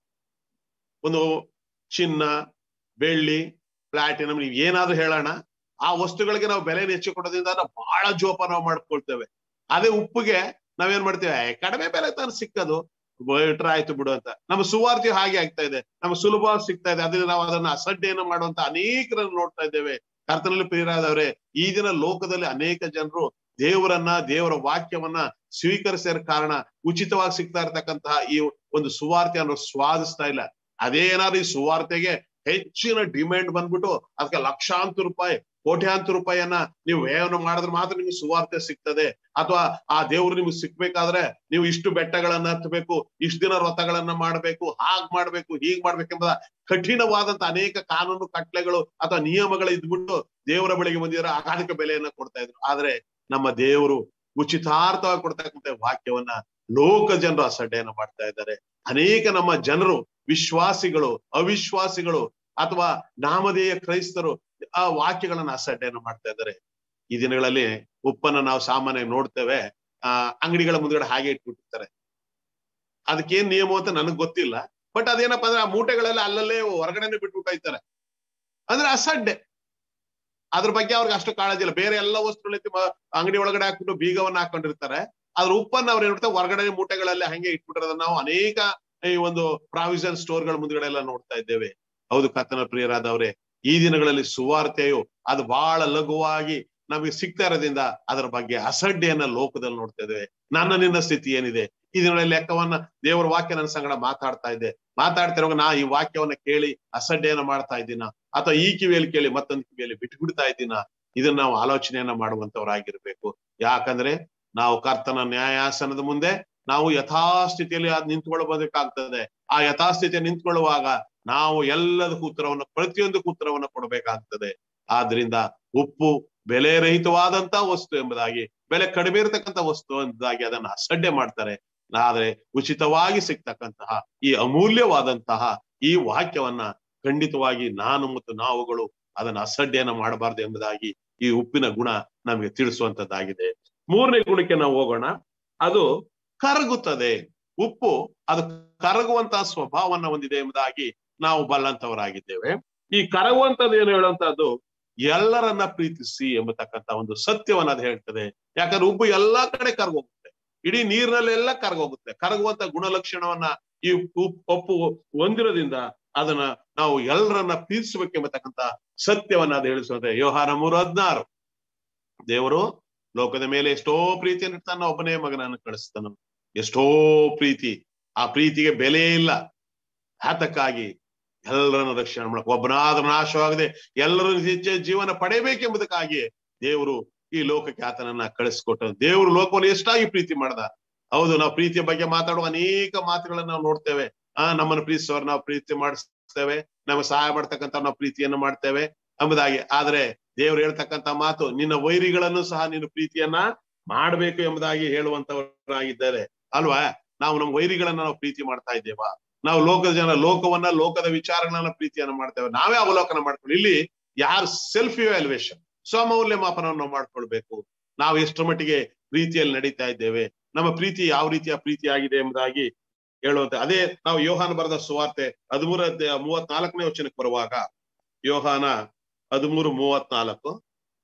ಒಂದು ಚಿನ್ನ ಬೆಳ್ಳಿ ಪ್ಲಾಟಿನಮ್ ನೀವು ಏನಾದ್ರೂ ಹೇಳೋಣ ಆ ವಸ್ತುಗಳಿಗೆ ನಾವು ಬೆಲೆ ಹೆಚ್ಚು ಕೊಡೋದ್ರಿಂದ ನಾವು ಬಹಳ ಜೋಪಾನ ಮಾಡ್ಕೊಳ್ತೇವೆ ಅದೇ ಉಪ್ಪಿಗೆ ನಾವೇನ್ ಮಾಡ್ತೇವೆ ಕಡಿಮೆ ಬೆಲೆ ತಾನು ಸಿಕ್ಕದು ಬಿಟ್ರ ಆಯ್ತು ಬಿಡು ಅಂತ ನಮ್ಮ ಸುವಾರ್ತಿ ಹಾಗೆ ಆಗ್ತಾ ಇದೆ ನಮ್ಗೆ ಸುಲಭವಾಗಿ ಸಿಗ್ತಾ ಇದೆ ಅದರಿಂದ ನಾವು ಅದನ್ನ ಅಸಡ್ಡೆಯನ್ನು ಮಾಡುವಂತ ಅನೇಕರನ್ನು ನೋಡ್ತಾ ಇದ್ದೇವೆ ಕರ್ತನಲ್ಲಿ ಪ್ರಿಯರಾದವ್ರೆ ಈ ದಿನ ಲೋಕದಲ್ಲಿ ಅನೇಕ ಜನರು ದೇವರನ್ನ ದೇವರ ವಾಕ್ಯವನ್ನ ಸ್ವೀಕರಿಸಿದ ಕಾರಣ ಉಚಿತವಾಗಿ ಸಿಗ್ತಾ ಇರ್ತಕ್ಕಂತಹ ಈ ಒಂದು ಸುವಾರ್ತೆಯನ್ನು ಸ್ವಾದಿಸ್ತಾ ಇಲ್ಲ ಅದೇನಾದ್ರು ಈ ಸುವಾರ್ತೆಗೆ ಹೆಚ್ಚಿನ ಡಿಮ್ಯಾಂಡ್ ಬಂದ್ಬಿಟ್ಟು ಅದಕ್ಕೆ ಲಕ್ಷಾಂತರ ರೂಪಾಯಿ ಕೋಟ್ಯಾಂತರ ರೂಪಾಯಿಯನ್ನ ನೀವು ವ್ಯಯವನ್ನು ಮಾಡಿದ್ರೆ ಮಾತ್ರ ನಿಮ್ಗೆ ಸುವಾರ್ತೆ ಸಿಗ್ತದೆ ಅಥವಾ ಆ ದೇವ್ರು ನಿಮ್ಗೆ ಸಿಕ್ಬೇಕಾದ್ರೆ ನೀವು ಇಷ್ಟು ಬೆಟ್ಟಗಳನ್ನ ಹತ್ತಬೇಕು ಇಷ್ಟು ದಿನ ವ್ರತಗಳನ್ನ ಮಾಡ್ಬೇಕು ಹಾಗ್ ಮಾಡ್ಬೇಕು ಹೀಗ್ ಮಾಡ್ಬೇಕೆಂಬ ಕಠಿಣವಾದಂತ ಅನೇಕ ಕಾನೂನು ಕಟ್ಲೆಗಳು ಅಥವಾ ನಿಯಮಗಳು ಇದ್ಬಿಟ್ಟು ದೇವರ ಬಳಿಗೆ ಬಂದಿದ್ರೆ ಅಗಾಧಿಕ ಬೆಲೆಯನ್ನ ಕೊಡ್ತಾ ಇದ್ರು ಆದ್ರೆ ನಮ್ಮ ದೇವರು ಉಚಿತಾರ್ಥವಾಗಿ ಕೊಡ್ತಕ್ಕಂಥ ವಾಕ್ಯವನ್ನ ಲೋಕ ಜನರು ಅಸಡ್ಡೆಯನ್ನ ಮಾಡ್ತಾ ಇದ್ದಾರೆ ಅನೇಕ ನಮ್ಮ ಜನರು ವಿಶ್ವಾಸಿಗಳು ಅವಿಶ್ವಾಸಿಗಳು ಅಥವಾ ನಾಮಧೇಯ ಕ್ರೈಸ್ತರು ಆ ವಾಕ್ಯಗಳನ್ನ ಅಸಡ್ಡೆಯನ್ನು ಮಾಡ್ತಾ ಇದ್ದಾರೆ ಈ ದಿನಗಳಲ್ಲಿ ಉಪ್ಪನ್ನ ನಾವು ಸಾಮಾನ್ಯ ನೋಡ್ತೇವೆ ಆ ಅಂಗಡಿಗಳ ಮುಂದ್ಗಡೆ ಹಾಗೆ ಇಟ್ಬಿಟ್ಟಿರ್ತಾರೆ ಅದಕ್ಕೇನ್ ನಿಯಮ ಅಂತ ನನಗ್ ಗೊತ್ತಿಲ್ಲ ಬಟ್ ಅದೇನಪ್ಪ ಅಂದ್ರೆ ಆ ಮೂಟೆಗಳೆಲ್ಲ ಅಲ್ಲಲ್ಲೇ ಹೊರಗಡೆನೆ ಬಿಟ್ಬಿಟ್ಟು ಅಂದ್ರೆ ಅಸಡ್ಡೆ ಅದ್ರ ಬಗ್ಗೆ ಅವ್ರಿಗೆ ಅಷ್ಟು ಕಾಳಜಿ ಇಲ್ಲ ಬೇರೆ ಎಲ್ಲ ವಸ್ತುಗಳು ಅಂಗಡಿ ಒಳಗಡೆ ಹಾಕ್ಬಿಟ್ಟು ಬೀಗವನ್ನ ಹಾಕೊಂಡಿರ್ತಾರೆ ಅದ್ರ ಉಪ್ಪನ್ನ ಅವ್ರು ಏನ್ ಮಾಡ್ತಾರೆ ಹೊರಗಡೆ ಮೂಟೆಗಳಲ್ಲಿ ಹಂಗೆ ಇಟ್ಬಿಟ್ಟಿರೋದನ್ನ ನಾವು ಅನೇಕ ಈ ಒಂದು ಪ್ರಾವಿಷನ್ ಸ್ಟೋರ್ಗಳ ಮುಂದ್ಗಡೆ ಎಲ್ಲ ನೋಡ್ತಾ ಇದ್ದೇವೆ ಹೌದು ಕತ್ತನ ಪ್ರಿಯರಾದವ್ರೆ ಈ ದಿನಗಳಲ್ಲಿ ಸುವಾರ್ತೆಯು ಅದು ಬಹಳ ಲಘುವಾಗಿ ನಮಗೆ ಸಿಗ್ತಾ ಇರೋದ್ರಿಂದ ಅದರ ಬಗ್ಗೆ ಅಸಡ್ಡೆಯನ್ನ ಲೋಕದಲ್ಲಿ ನೋಡ್ತಾ ಇದ್ದೇವೆ ನನ್ನ ನಿನ್ನ ಸ್ಥಿತಿ ಏನಿದೆ ಇದನ್ನ ಲೆಕ್ಕವನ್ನ ದೇವರ ವಾಕ್ಯ ನನ್ನ ಸಂಗಡ ಮಾತಾಡ್ತಾ ಇದೆ ಮಾತಾಡ್ತಿರುವಾಗ ನಾ ಈ ವಾಕ್ಯವನ್ನ ಕೇಳಿ ಅಸಡ್ಡೆಯನ್ನ ಮಾಡ್ತಾ ಇದ್ದೀನ ಅಥವಾ ಈ ಕಿವಿಯಲ್ಲಿ ಕೇಳಿ ಮತ್ತೊಂದು ಕಿವಿಯಲ್ಲಿ ಬಿಟ್ಟು ಬಿಡ್ತಾ ಇದ್ದೀನ ಇದನ್ನ ನಾವು ಆಲೋಚನೆಯನ್ನ ಮಾಡುವಂತವರಾಗಿರ್ಬೇಕು ಯಾಕಂದ್ರೆ ನಾವು ಕರ್ತನ ನ್ಯಾಯಾಸನದ ಮುಂದೆ ನಾವು ಯಥಾಸ್ಥಿತಿಯಲ್ಲಿ ನಿಂತ್ಕೊಳ್ಬೇಕಾಗ್ತದೆ ಆ ಯಥಾಸ್ಥಿತಿಯಲ್ಲಿ ನಿಂತ್ಕೊಳ್ಳುವಾಗ ನಾವು ಎಲ್ಲದಕ್ಕೂ ಉತ್ತರವನ್ನು ಪ್ರತಿಯೊಂದಕ್ಕೂ ಉತ್ತರವನ್ನು ಕೊಡಬೇಕಾಗ್ತದೆ ಆದ್ರಿಂದ ಉಪ್ಪು ಬೆಲೆ ರಹಿತವಾದಂತ ವಸ್ತು ಎಂಬುದಾಗಿ ಬೆಲೆ ಕಡಿಮೆ ಇರತಕ್ಕಂತ ವಸ್ತು ಎಂಬುದಾಗಿ ಅದನ್ನ ಅಸಡ್ಡೆ ಮಾಡ್ತಾರೆ ಆದ್ರೆ ಉಚಿತವಾಗಿ ಸಿಗ್ತಕ್ಕಂತಹ ಈ ಅಮೂಲ್ಯವಾದಂತಹ ಈ ವಾಕ್ಯವನ್ನ ಖಂಡಿತವಾಗಿ ನಾನು ಮತ್ತು ನಾವುಗಳು ಅದನ್ನ ಅಸಡ್ಡೆಯನ್ನ ಮಾಡಬಾರ್ದು ಎಂಬುದಾಗಿ ಈ ಉಪ್ಪಿನ ಗುಣ ನಮಗೆ ತಿಳಿಸುವಂತದ್ದಾಗಿದೆ ಮೂರನೇ ಗುಣಕ್ಕೆ ನಾವು ಹೋಗೋಣ ಅದು ಕರಗುತ್ತದೆ ಉಪ್ಪು ಅದು ಕರಗುವಂತಹ ಸ್ವಭಾವವನ್ನ ಹೊಂದಿದೆ ಎಂಬುದಾಗಿ ನಾವು ಬಲ್ಲಂತವರಾಗಿದ್ದೇವೆ ಈ ಕರಗುವಂತದ್ದು ಏನು ಹೇಳುವಂತದ್ದು ಎಲ್ಲರನ್ನ ಪ್ರೀತಿಸಿ ಎಂಬತಕ್ಕಂತ ಒಂದು ಸತ್ಯವನ್ನ ಅದು ಹೇಳ್ತದೆ ಯಾಕಂದ್ರೆ ಉಪ್ಪು ಎಲ್ಲಾ ಕಡೆ ಕರಗೋಗುತ್ತೆ ಇಡೀ ನೀರಿನಲ್ಲೆಲ್ಲ ಕರಗೋಗುತ್ತೆ ಕರಗುವಂತ ಗುಣಲಕ್ಷಣವನ್ನ ಈ ಉಪ್ಪು ಹೊಂದಿರೋದ್ರಿಂದ ಅದನ್ನ ನಾವು ಎಲ್ಲರನ್ನ ಪ್ರೀತಿಸಬೇಕೆಂಬತಕ್ಕಂತ ಸತ್ಯವನ್ನ ಅದು ಹೇಳಿಸುತ್ತದೆ ಯೋಹಾನ ಮೂರು ಹದ್ನಾರು ದೇವರು ಲೋಕದ ಮೇಲೆ ಎಷ್ಟೋ ಪ್ರೀತಿಯನ್ನು ತನ್ನ ಒಬ್ಬನೇ ಮಗನನ್ನು ಕಳಿಸ್ತಾನ ಎಷ್ಟೋ ಪ್ರೀತಿ ಆ ಪ್ರೀತಿಗೆ ಬೆಲೆ ಇಲ್ಲ ಹತಕ್ಕಾಗಿ ಎಲ್ಲರನ್ನು ರಕ್ಷಣೆ ಮಾಡಕ್ ಒಬ್ಬನಾದ್ರೂ ನಾಶವಾಗದೆ ಎಲ್ಲರೂ ನಿತ್ಯ ಜೀವನ ಪಡೆಯಬೇಕೆಂಬುದಕ್ಕಾಗಿ ದೇವರು ಈ ಲೋಕಕ್ಕೆ ಆತನನ್ನ ಕಳಿಸ್ಕೊಟ್ಟ ದೇವರು ಲೋಕವನ್ನು ಎಷ್ಟಾಗಿ ಪ್ರೀತಿ ಮಾಡ್ದ ಹೌದು ನಾವು ಪ್ರೀತಿಯ ಬಗ್ಗೆ ಮಾತಾಡುವ ಅನೇಕ ಮಾತುಗಳನ್ನ ನಾವು ನೋಡ್ತೇವೆ ಆ ನಮ್ಮನ್ನು ಪ್ರೀತಿಸೋರು ನಾವು ಪ್ರೀತಿ ಮಾಡಿಸ್ತೇವೆ ನಮಗೆ ಸಹಾಯ ಮಾಡ್ತಕ್ಕಂಥ ನಾವು ಪ್ರೀತಿಯನ್ನು ಮಾಡ್ತೇವೆ ಎಂಬುದಾಗಿ ಆದ್ರೆ ದೇವ್ರು ಹೇಳ್ತಕ್ಕಂತ ಮಾತು ನಿನ್ನ ವೈರಿಗಳನ್ನು ಸಹ ನೀನು ಪ್ರೀತಿಯನ್ನ ಮಾಡ್ಬೇಕು ಎಂಬುದಾಗಿ ಹೇಳುವಂತವರಾಗಿದ್ದಾರೆ ಅಲ್ವಾ ನಾವು ನಮ್ಮ ವೈರಿಗಳನ್ನ ನಾವು ಪ್ರೀತಿ ಮಾಡ್ತಾ ಇದ್ದೇವಾ ನಾವು ಲೋಕದ ಜನ ಲೋಕವನ್ನ ಲೋಕದ ವಿಚಾರಗಳನ್ನ ಪ್ರೀತಿಯನ್ನ ಮಾಡ್ತೇವೆ ನಾವೇ ಅವಲೋಕನ ಮಾಡ್ಕೊಳ್ಳಿ ಇಲ್ಲಿ ಯಾರು ಸೆಲ್ಫ್ ಇವ್ಯಾಲ್ಯೂಯೇಷನ್ ಸ್ವಮೌಲ್ಯ ಮಾಪನವನ್ನು ಮಾಡ್ಕೊಳ್ಬೇಕು ನಾವು ಎಷ್ಟರ ಮಟ್ಟಿಗೆ ಪ್ರೀತಿಯಲ್ಲಿ ನಡೀತಾ ಇದ್ದೇವೆ ನಮ್ಮ ಪ್ರೀತಿ ಯಾವ ರೀತಿಯ ಪ್ರೀತಿ ಆಗಿದೆ ಎಂಬುದಾಗಿ ಹೇಳುವಂತೆ ಅದೇ ನಾವು ಯೋಹಾನ ಬರೆದ ಸುವಾರ್ತೆ ಹದಿಮೂರ ಮೂವತ್ನಾಲ್ಕನೇ ವಚನಕ್ಕೆ ಬರುವಾಗ ಯೋಹಾನ ಹದಿಮೂರು ಮೂವತ್ನಾಲ್ಕು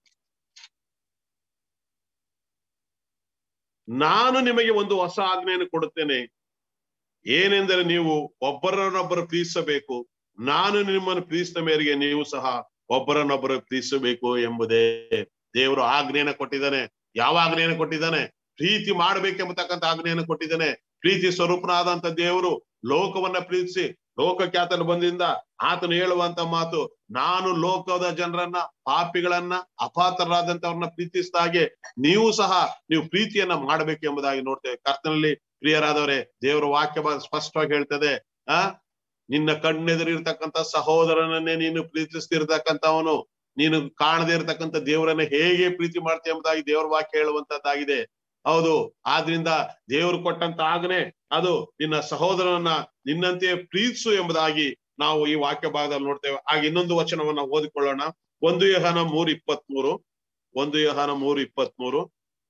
ನಾನು ನಿಮಗೆ ಒಂದು ಹೊಸ ಆಜ್ಞೆಯನ್ನು ಕೊಡುತ್ತೇನೆ ಏನೆಂದರೆ ನೀವು ಒಬ್ಬರನ್ನೊಬ್ಬರು ಪ್ರೀತಿಸಬೇಕು ನಾನು ನಿಮ್ಮನ್ನು ಪ್ರೀತಿಸಿದ ಮೇರೆಗೆ ನೀವು ಸಹ ಒಬ್ಬರನ್ನೊಬ್ಬರು ಪ್ರೀತಿಸಬೇಕು ಎಂಬುದೇ ದೇವರು ಆಜ್ಞೆಯನ್ನು ಕೊಟ್ಟಿದ್ದಾನೆ ಯಾವ ಆಜ್ಞೆಯನ್ನು ಕೊಟ್ಟಿದ್ದಾನೆ ಪ್ರೀತಿ ಮಾಡ್ಬೇಕೆಂಬತಕ್ಕಂಥ ಆಜ್ಞೆಯನ್ನು ಕೊಟ್ಟಿದ್ದಾನೆ ಪ್ರೀತಿ ಸ್ವರೂಪನಾದಂತ ದೇವರು ಲೋಕವನ್ನ ಪ್ರೀತಿಸಿ ಲೋಕಕ್ಕೆ ಆತನು ಬಂದಿಂದ ಆತನು ಹೇಳುವಂತ ಮಾತು ನಾನು ಲೋಕದ ಜನರನ್ನ ಪಾಪಿಗಳನ್ನ ಅಪಾತ್ರರಾದಂತವ್ರನ್ನ ಪ್ರೀತಿಸಿದ ಹಾಗೆ ನೀವು ಸಹ ನೀವು ಪ್ರೀತಿಯನ್ನ ಮಾಡ್ಬೇಕು ಎಂಬುದಾಗಿ ನೋಡ್ತೇವೆ ಕರ್ತನಲ್ಲಿ ಪ್ರಿಯರಾದವರೇ ದೇವರ ವಾಕ್ಯ ಸ್ಪಷ್ಟವಾಗಿ ಹೇಳ್ತದೆ ಆ ನಿನ್ನ ಕಣ್ಣೆದುರಿರ್ತಕ್ಕಂಥ ಸಹೋದರನನ್ನೇ ನೀನು ಪ್ರೀತಿಸ್ತಿರ್ತಕ್ಕಂಥವನು ನೀನು ಕಾಣದೇ ಇರತಕ್ಕಂಥ ದೇವರನ್ನ ಹೇಗೆ ಪ್ರೀತಿ ಮಾಡ್ತೀಯ ಎಂಬುದಾಗಿ ದೇವರ ವಾಕ್ಯ ಹೇಳುವಂತದ್ದಾಗಿದೆ ಹೌದು ಆದ್ರಿಂದ ದೇವರು ಕೊಟ್ಟಂತ ಆಜ್ಞೆ ಅದು ನಿನ್ನ ಸಹೋದರನನ್ನ ನಿನ್ನಂತೆಯೇ ಪ್ರೀತಿಸು ಎಂಬುದಾಗಿ ನಾವು ಈ ವಾಕ್ಯ ಭಾಗದಲ್ಲಿ ನೋಡ್ತೇವೆ ಆಗ ಇನ್ನೊಂದು ವಚನವನ್ನ ಓದಿಕೊಳ್ಳೋಣ ಒಂದು ಯಹನ ಮೂರ್ ಇಪ್ಪತ್ಮೂರು ಒಂದು ಯಹನ ಮೂರು ಇಪ್ಪತ್ಮೂರು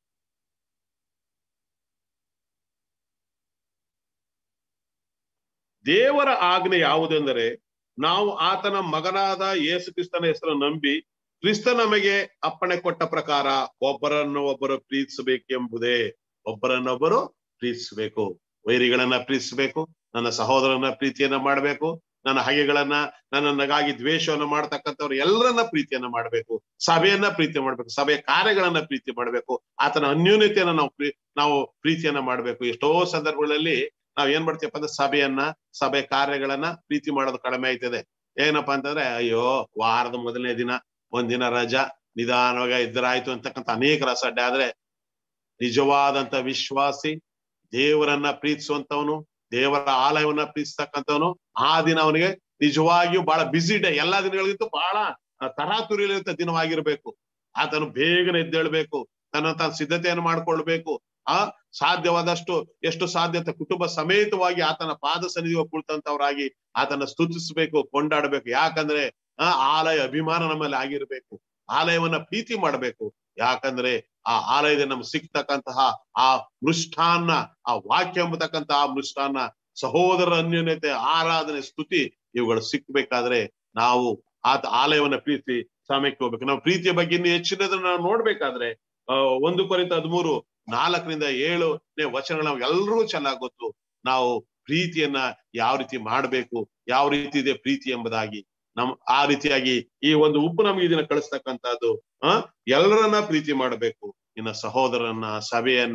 ದೇವರ ಆಜ್ಞೆ ಯಾವುದೆಂದರೆ ನಾವು ಆತನ ಮಗನಾದ ಯೇಸು ಕ್ರಿಸ್ತನ ಹೆಸರನ್ನು ನಂಬಿ ಕ್ರಿಸ್ತ ನಮಗೆ ಅಪ್ಪಣೆ ಕೊಟ್ಟ ಪ್ರಕಾರ ಒಬ್ಬರನ್ನು ಒಬ್ಬರು ಪ್ರೀತಿಸಬೇಕೆಂಬುದೇ ಒಬ್ಬರನ್ನೊಬ್ಬರು ಪ್ರೀತಿಸಬೇಕು ವೈರಿಗಳನ್ನ ಪ್ರೀತಿಸಬೇಕು ನನ್ನ ಸಹೋದರನ ಪ್ರೀತಿಯನ್ನ ಮಾಡಬೇಕು ನನ್ನ ಹಗೆಗಳನ್ನ ನನ್ನಗಾಗಿ ದ್ವೇಷವನ್ನ ಮಾಡ್ತಕ್ಕಂಥವ್ರು ಎಲ್ಲರನ್ನ ಪ್ರೀತಿಯನ್ನ ಮಾಡಬೇಕು ಸಭೆಯನ್ನ ಪ್ರೀತಿ ಮಾಡ್ಬೇಕು ಸಭೆಯ ಕಾರ್ಯಗಳನ್ನ ಪ್ರೀತಿ ಮಾಡ್ಬೇಕು ಆತನ ಅನ್ಯೂನ್ಯತೆಯನ್ನ ನಾವು ಪ್ರೀ ನಾವು ಪ್ರೀತಿಯನ್ನ ಮಾಡ್ಬೇಕು ಎಷ್ಟೋ ಸಂದರ್ಭಗಳಲ್ಲಿ ನಾವ್ ಏನ್ ಮಾಡ್ತೀವಪ್ಪ ಅಂದ್ರೆ ಸಭೆಯನ್ನ ಸಭೆ ಕಾರ್ಯಗಳನ್ನ ಪ್ರೀತಿ ಮಾಡೋದು ಕಡಿಮೆ ಆಯ್ತದೆ ಏನಪ್ಪಾ ಅಂತಂದ್ರೆ ಅಯ್ಯೋ ವಾರದ ಮೊದಲನೇ ದಿನ ಒಂದಿನ ರಜಾ ನಿಧಾನವಾಗಿ ಇದ್ರಾಯ್ತು ಅಂತಕ್ಕಂಥ ಅನೇಕ ರಸಡ್ಡೆ ಆದ್ರೆ ನಿಜವಾದಂತ ವಿಶ್ವಾಸಿ ದೇವರನ್ನ ಪ್ರೀತಿಸುವಂತವನು ದೇವರ ಆಲಯವನ್ನ ಪ್ರೀತಿಸ್ತಕ್ಕಂಥವನು ಆ ದಿನ ಅವನಿಗೆ ನಿಜವಾಗಿಯೂ ಬಹಳ ಬಿಸಿ ಡೇ ಎಲ್ಲಾ ದಿನಗಳಿಗಿಂತ ಬಹಳ ತರಾತುರಿಯಲ್ಲಿರುವಂತ ದಿನವಾಗಿರ್ಬೇಕು ಆತನು ಬೇಗನೆ ಎದ್ದೇಳ್ಬೇಕು ತನ್ನ ತಾನು ಸಿದ್ಧತೆಯನ್ನು ಮಾಡ್ಕೊಳ್ಬೇಕು ಆ ಸಾಧ್ಯವಾದಷ್ಟು ಎಷ್ಟು ಸಾಧ್ಯತೆ ಕುಟುಂಬ ಸಮೇತವಾಗಿ ಆತನ ಪಾದ ಸನ್ನಿಧಿಗೆ ಕುಳಿತಂತವರಾಗಿ ಆತನ ಸ್ತುತಿಸ್ಬೇಕು ಕೊಂಡಾಡ್ಬೇಕು ಯಾಕಂದ್ರೆ ಆ ಆಲಯ ಅಭಿಮಾನ ನಮ್ಮಲ್ಲಿ ಆಗಿರ್ಬೇಕು ಆಲಯವನ್ನ ಪ್ರೀತಿ ಮಾಡ್ಬೇಕು ಯಾಕಂದ್ರೆ ಆ ಆಲಯದಲ್ಲಿ ನಮ್ಗೆ ಸಿಗ್ತಕ್ಕಂತಹ ಆ ಮೃಷ್ಟಾನ್ನ ಆ ವಾಕ್ಯ ಎಂಬತಕ್ಕಂತ ಆ ಮೃಷ್ಟಾನ್ನ ಸಹೋದರ ಅನ್ಯೋನ್ಯತೆ ಆರಾಧನೆ ಸ್ತುತಿ ಇವುಗಳು ಸಿಕ್ಬೇಕಾದ್ರೆ ನಾವು ಆತ ಆಲಯವನ್ನ ಪ್ರೀತಿ ಸಮಯಕ್ಕೆ ಹೋಗ್ಬೇಕು ನಾವು ಪ್ರೀತಿಯ ಬಗ್ಗೆ ಇನ್ನು ಹೆಚ್ಚಿನದನ್ನ ನಾವು ನೋಡ್ಬೇಕಾದ್ರೆ ಅಹ್ ಒಂದು ಕೊರಿತ ಹದಿಮೂರು ನಾಲ್ಕರಿಂದ ಏಳನೇ ವಚನಗಳು ನಾವು ಎಲ್ರಿಗೂ ಚೆನ್ನಾಗಿ ಗೊತ್ತು ನಾವು ಪ್ರೀತಿಯನ್ನ ಯಾವ ರೀತಿ ಮಾಡ್ಬೇಕು ಯಾವ ರೀತಿ ಇದೆ ಪ್ರೀತಿ ಎಂಬುದಾಗಿ ನಮ್ ಆ ರೀತಿಯಾಗಿ ಈ ಒಂದು ಉಪ್ಪು ನಮ್ಗೆ ಇದನ್ನ ಕಳಿಸ್ತಕ್ಕಂಥದ್ದು ಆ ಎಲ್ಲರನ್ನ ಪ್ರೀತಿ ಮಾಡಬೇಕು ಇನ್ನ ಸಹೋದರನ್ನ ಸಭೆಯನ್ನ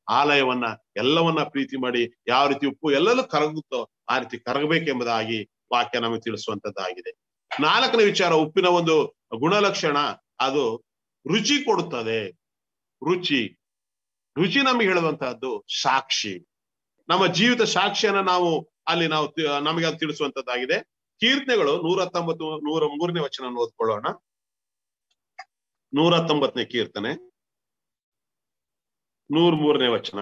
ಆಲಯವನ್ನ ಎಲ್ಲವನ್ನ ಪ್ರೀತಿ ಮಾಡಿ ಯಾವ ರೀತಿ ಉಪ್ಪು ಎಲ್ಲೆಲ್ಲೂ ಕರಗುತ್ತೋ ಆ ರೀತಿ ಕರಗಬೇಕೆಂಬುದಾಗಿ ವಾಕ್ಯ ನಮಗೆ ತಿಳಿಸುವಂತದ್ದಾಗಿದೆ ನಾಲ್ಕನೇ ವಿಚಾರ ಉಪ್ಪಿನ ಒಂದು ಗುಣಲಕ್ಷಣ ಅದು ರುಚಿ ಕೊಡುತ್ತದೆ ರುಚಿ ರುಚಿ ನಮಗೆ ಹೇಳುವಂತಹದ್ದು ಸಾಕ್ಷಿ ನಮ್ಮ ಜೀವಿತ ಸಾಕ್ಷಿಯನ್ನ ನಾವು ಅಲ್ಲಿ ನಾವು ತಿ- ನಮಗೆ ಅದು ತಿಳಿಸುವಂತದ್ದಾಗಿದೆ ಕೀರ್ತನೆಗಳು ನೂರ ಹತ್ತೊಂಬತ್ತು ನೂರ ಮೂರನೇ ವಚನ ಓದ್ಕೊಳ್ಳೋಣ ನೂರ ಹತ್ತೊಂಬತ್ತನೇ ಕೀರ್ತನೆ ನೂರ ಮೂರನೇ ವಚನ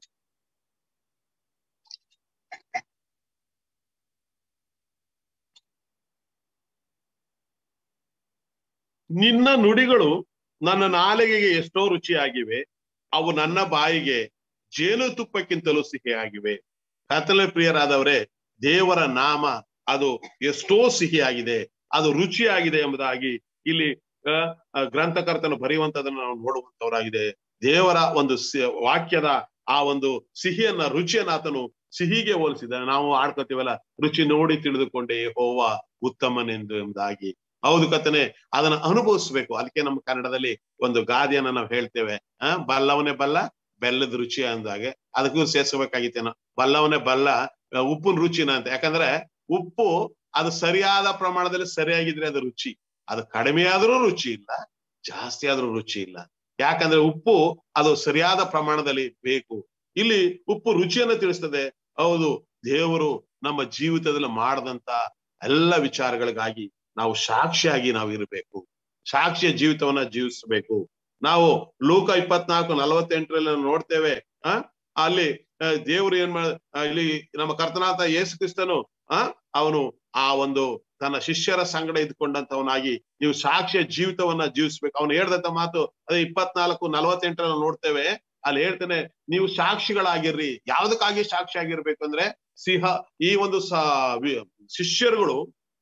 ನಿನ್ನ ನುಡಿಗಳು ನನ್ನ ನಾಲಿಗೆಗೆ ಎಷ್ಟೋ ರುಚಿಯಾಗಿವೆ ಅವು ನನ್ನ ಬಾಯಿಗೆ ಜೇನುತುಪ್ಪಕ್ಕಿಂತಲೂ ಸಿಹಿಯಾಗಿವೆ ಕತ್ತಲೆ ಪ್ರಿಯರಾದವರೇ ದೇವರ ನಾಮ ಅದು ಎಷ್ಟೋ ಸಿಹಿಯಾಗಿದೆ ಅದು ರುಚಿಯಾಗಿದೆ ಎಂಬುದಾಗಿ ಇಲ್ಲಿ ಆ, ಆ, ಗ್ರಂಥಕರ್ತನು ಬರೆಯುವಂತದನ್ನು ನಾವು ನೋಡುವಂತವರಾಗಿದೆ ದೇವರ ಒಂದು ಸಿ- ವಾಕ್ಯದ ಆ ಒಂದು ಸಿಹಿಯನ್ನ ರುಚಿಯನ್ನ ಆತನು ಸಿಹಿಗೆ ಹೋಲಿಸಿದ ನಾವು ಆಡ್ಕೋತೀವಲ್ಲ ರುಚಿ ನೋಡಿ ತಿಳಿದುಕೊಂಡೇ ಹೋವ ಉತ್ತಮನೆಂದು ಎಂಬುದಾಗಿ ಹೌದು ಕತ್ತನೆ ಅದನ್ನ ಅನುಭವಿಸ್ಬೇಕು ಅದಕ್ಕೆ ನಮ್ಮ ಕನ್ನಡದಲ್ಲಿ ಒಂದು ಗಾದೆಯನ್ನ ನಾವು ಹೇಳ್ತೇವೆ ಆ ಬಲ್ಲವನೇ ಬಲ್ಲ ಬೆಲ್ಲದ ರುಚಿ ಅಂದಾಗೆ ಅದಕ್ಕೂ ಸೇರಿಸಬೇಕಾಗಿತ್ತೇನೋ ಬಲ್ಲವನೇ ಬಲ್ಲ ಆ, ಉಪ್ಪಿನ ರುಚಿನ ಅಂತ ಯಾಕಂದ್ರೆ ಉಪ್ಪು ಅದು ಸರಿಯಾದ ಪ್ರಮಾಣದಲ್ಲಿ ಸರಿಯಾಗಿದ್ರೆ ಅದು ರುಚಿ ಅದು ಕಡಿಮೆ ಆದ್ರೂ ರುಚಿ ಇಲ್ಲ ಜಾಸ್ತಿ ಆದ್ರೂ ರುಚಿ ಇಲ್ಲ ಯಾಕಂದ್ರೆ ಉಪ್ಪು ಅದು ಸರಿಯಾದ ಪ್ರಮಾಣದಲ್ಲಿ ಬೇಕು ಇಲ್ಲಿ ಉಪ್ಪು ರುಚಿಯನ್ನು ತಿಳಿಸ್ತದೆ ಹೌದು ದೇವರು ನಮ್ಮ ಜೀವಿತದಲ್ಲಿ ಮಾಡದಂತ ಎಲ್ಲ ವಿಚಾರಗಳಿಗಾಗಿ ನಾವು ಸಾಕ್ಷಿಯಾಗಿ ನಾವು ಇರಬೇಕು ಸಾಕ್ಷಿಯ ಜೀವಿತವನ್ನ ಜೀವಿಸಬೇಕು ನಾವು ಲೋಕ ಇಪ್ಪತ್ನಾಲ್ಕು ನಲವತ್ತೆಂಟರಲ್ಲಿ ನಾವು ನೋಡ್ತೇವೆ ಆ ಅಲ್ಲಿ ಆ, ದೇವರು ಏನ್ ಮಾಡ ಆ, ಇಲ್ಲಿ ನಮ್ಮ ಕರ್ತನಾಥ ಯೇಸು ಕ್ರಿಸ್ತನು ಆ ಅವನು ಆ ಒಂದು ತನ್ನ ಶಿಷ್ಯರ ಸಂಗಡ ಇದ್ಕೊಂಡಂತವನಾಗಿ ನೀವು ಸಾಕ್ಷಿಯ ಜೀವಿತವನ್ನ ಜೀವಿಸ್ಬೇಕು ಅವನು ಹೇಳ್ದಂತ ಮಾತು ಅದೇ ಇಪ್ಪತ್ನಾಲ್ಕು ನಲವತ್ತೆಂಟರಲ್ಲಿ ನಾವು ನೋಡ್ತೇವೆ ಅಲ್ಲಿ ಹೇಳ್ತಾನೆ ನೀವು ಸಾಕ್ಷಿಗಳಾಗಿರ್ರಿ ಯಾವ್ದಕ್ಕಾಗಿ ಸಾಕ್ಷಿ ಆಗಿರ್ಬೇಕು ಅಂದ್ರೆ ಸಿಂಹ ಈ ಒಂದು ಸ ವಿ- ಶಿಷ್ಯರುಗಳು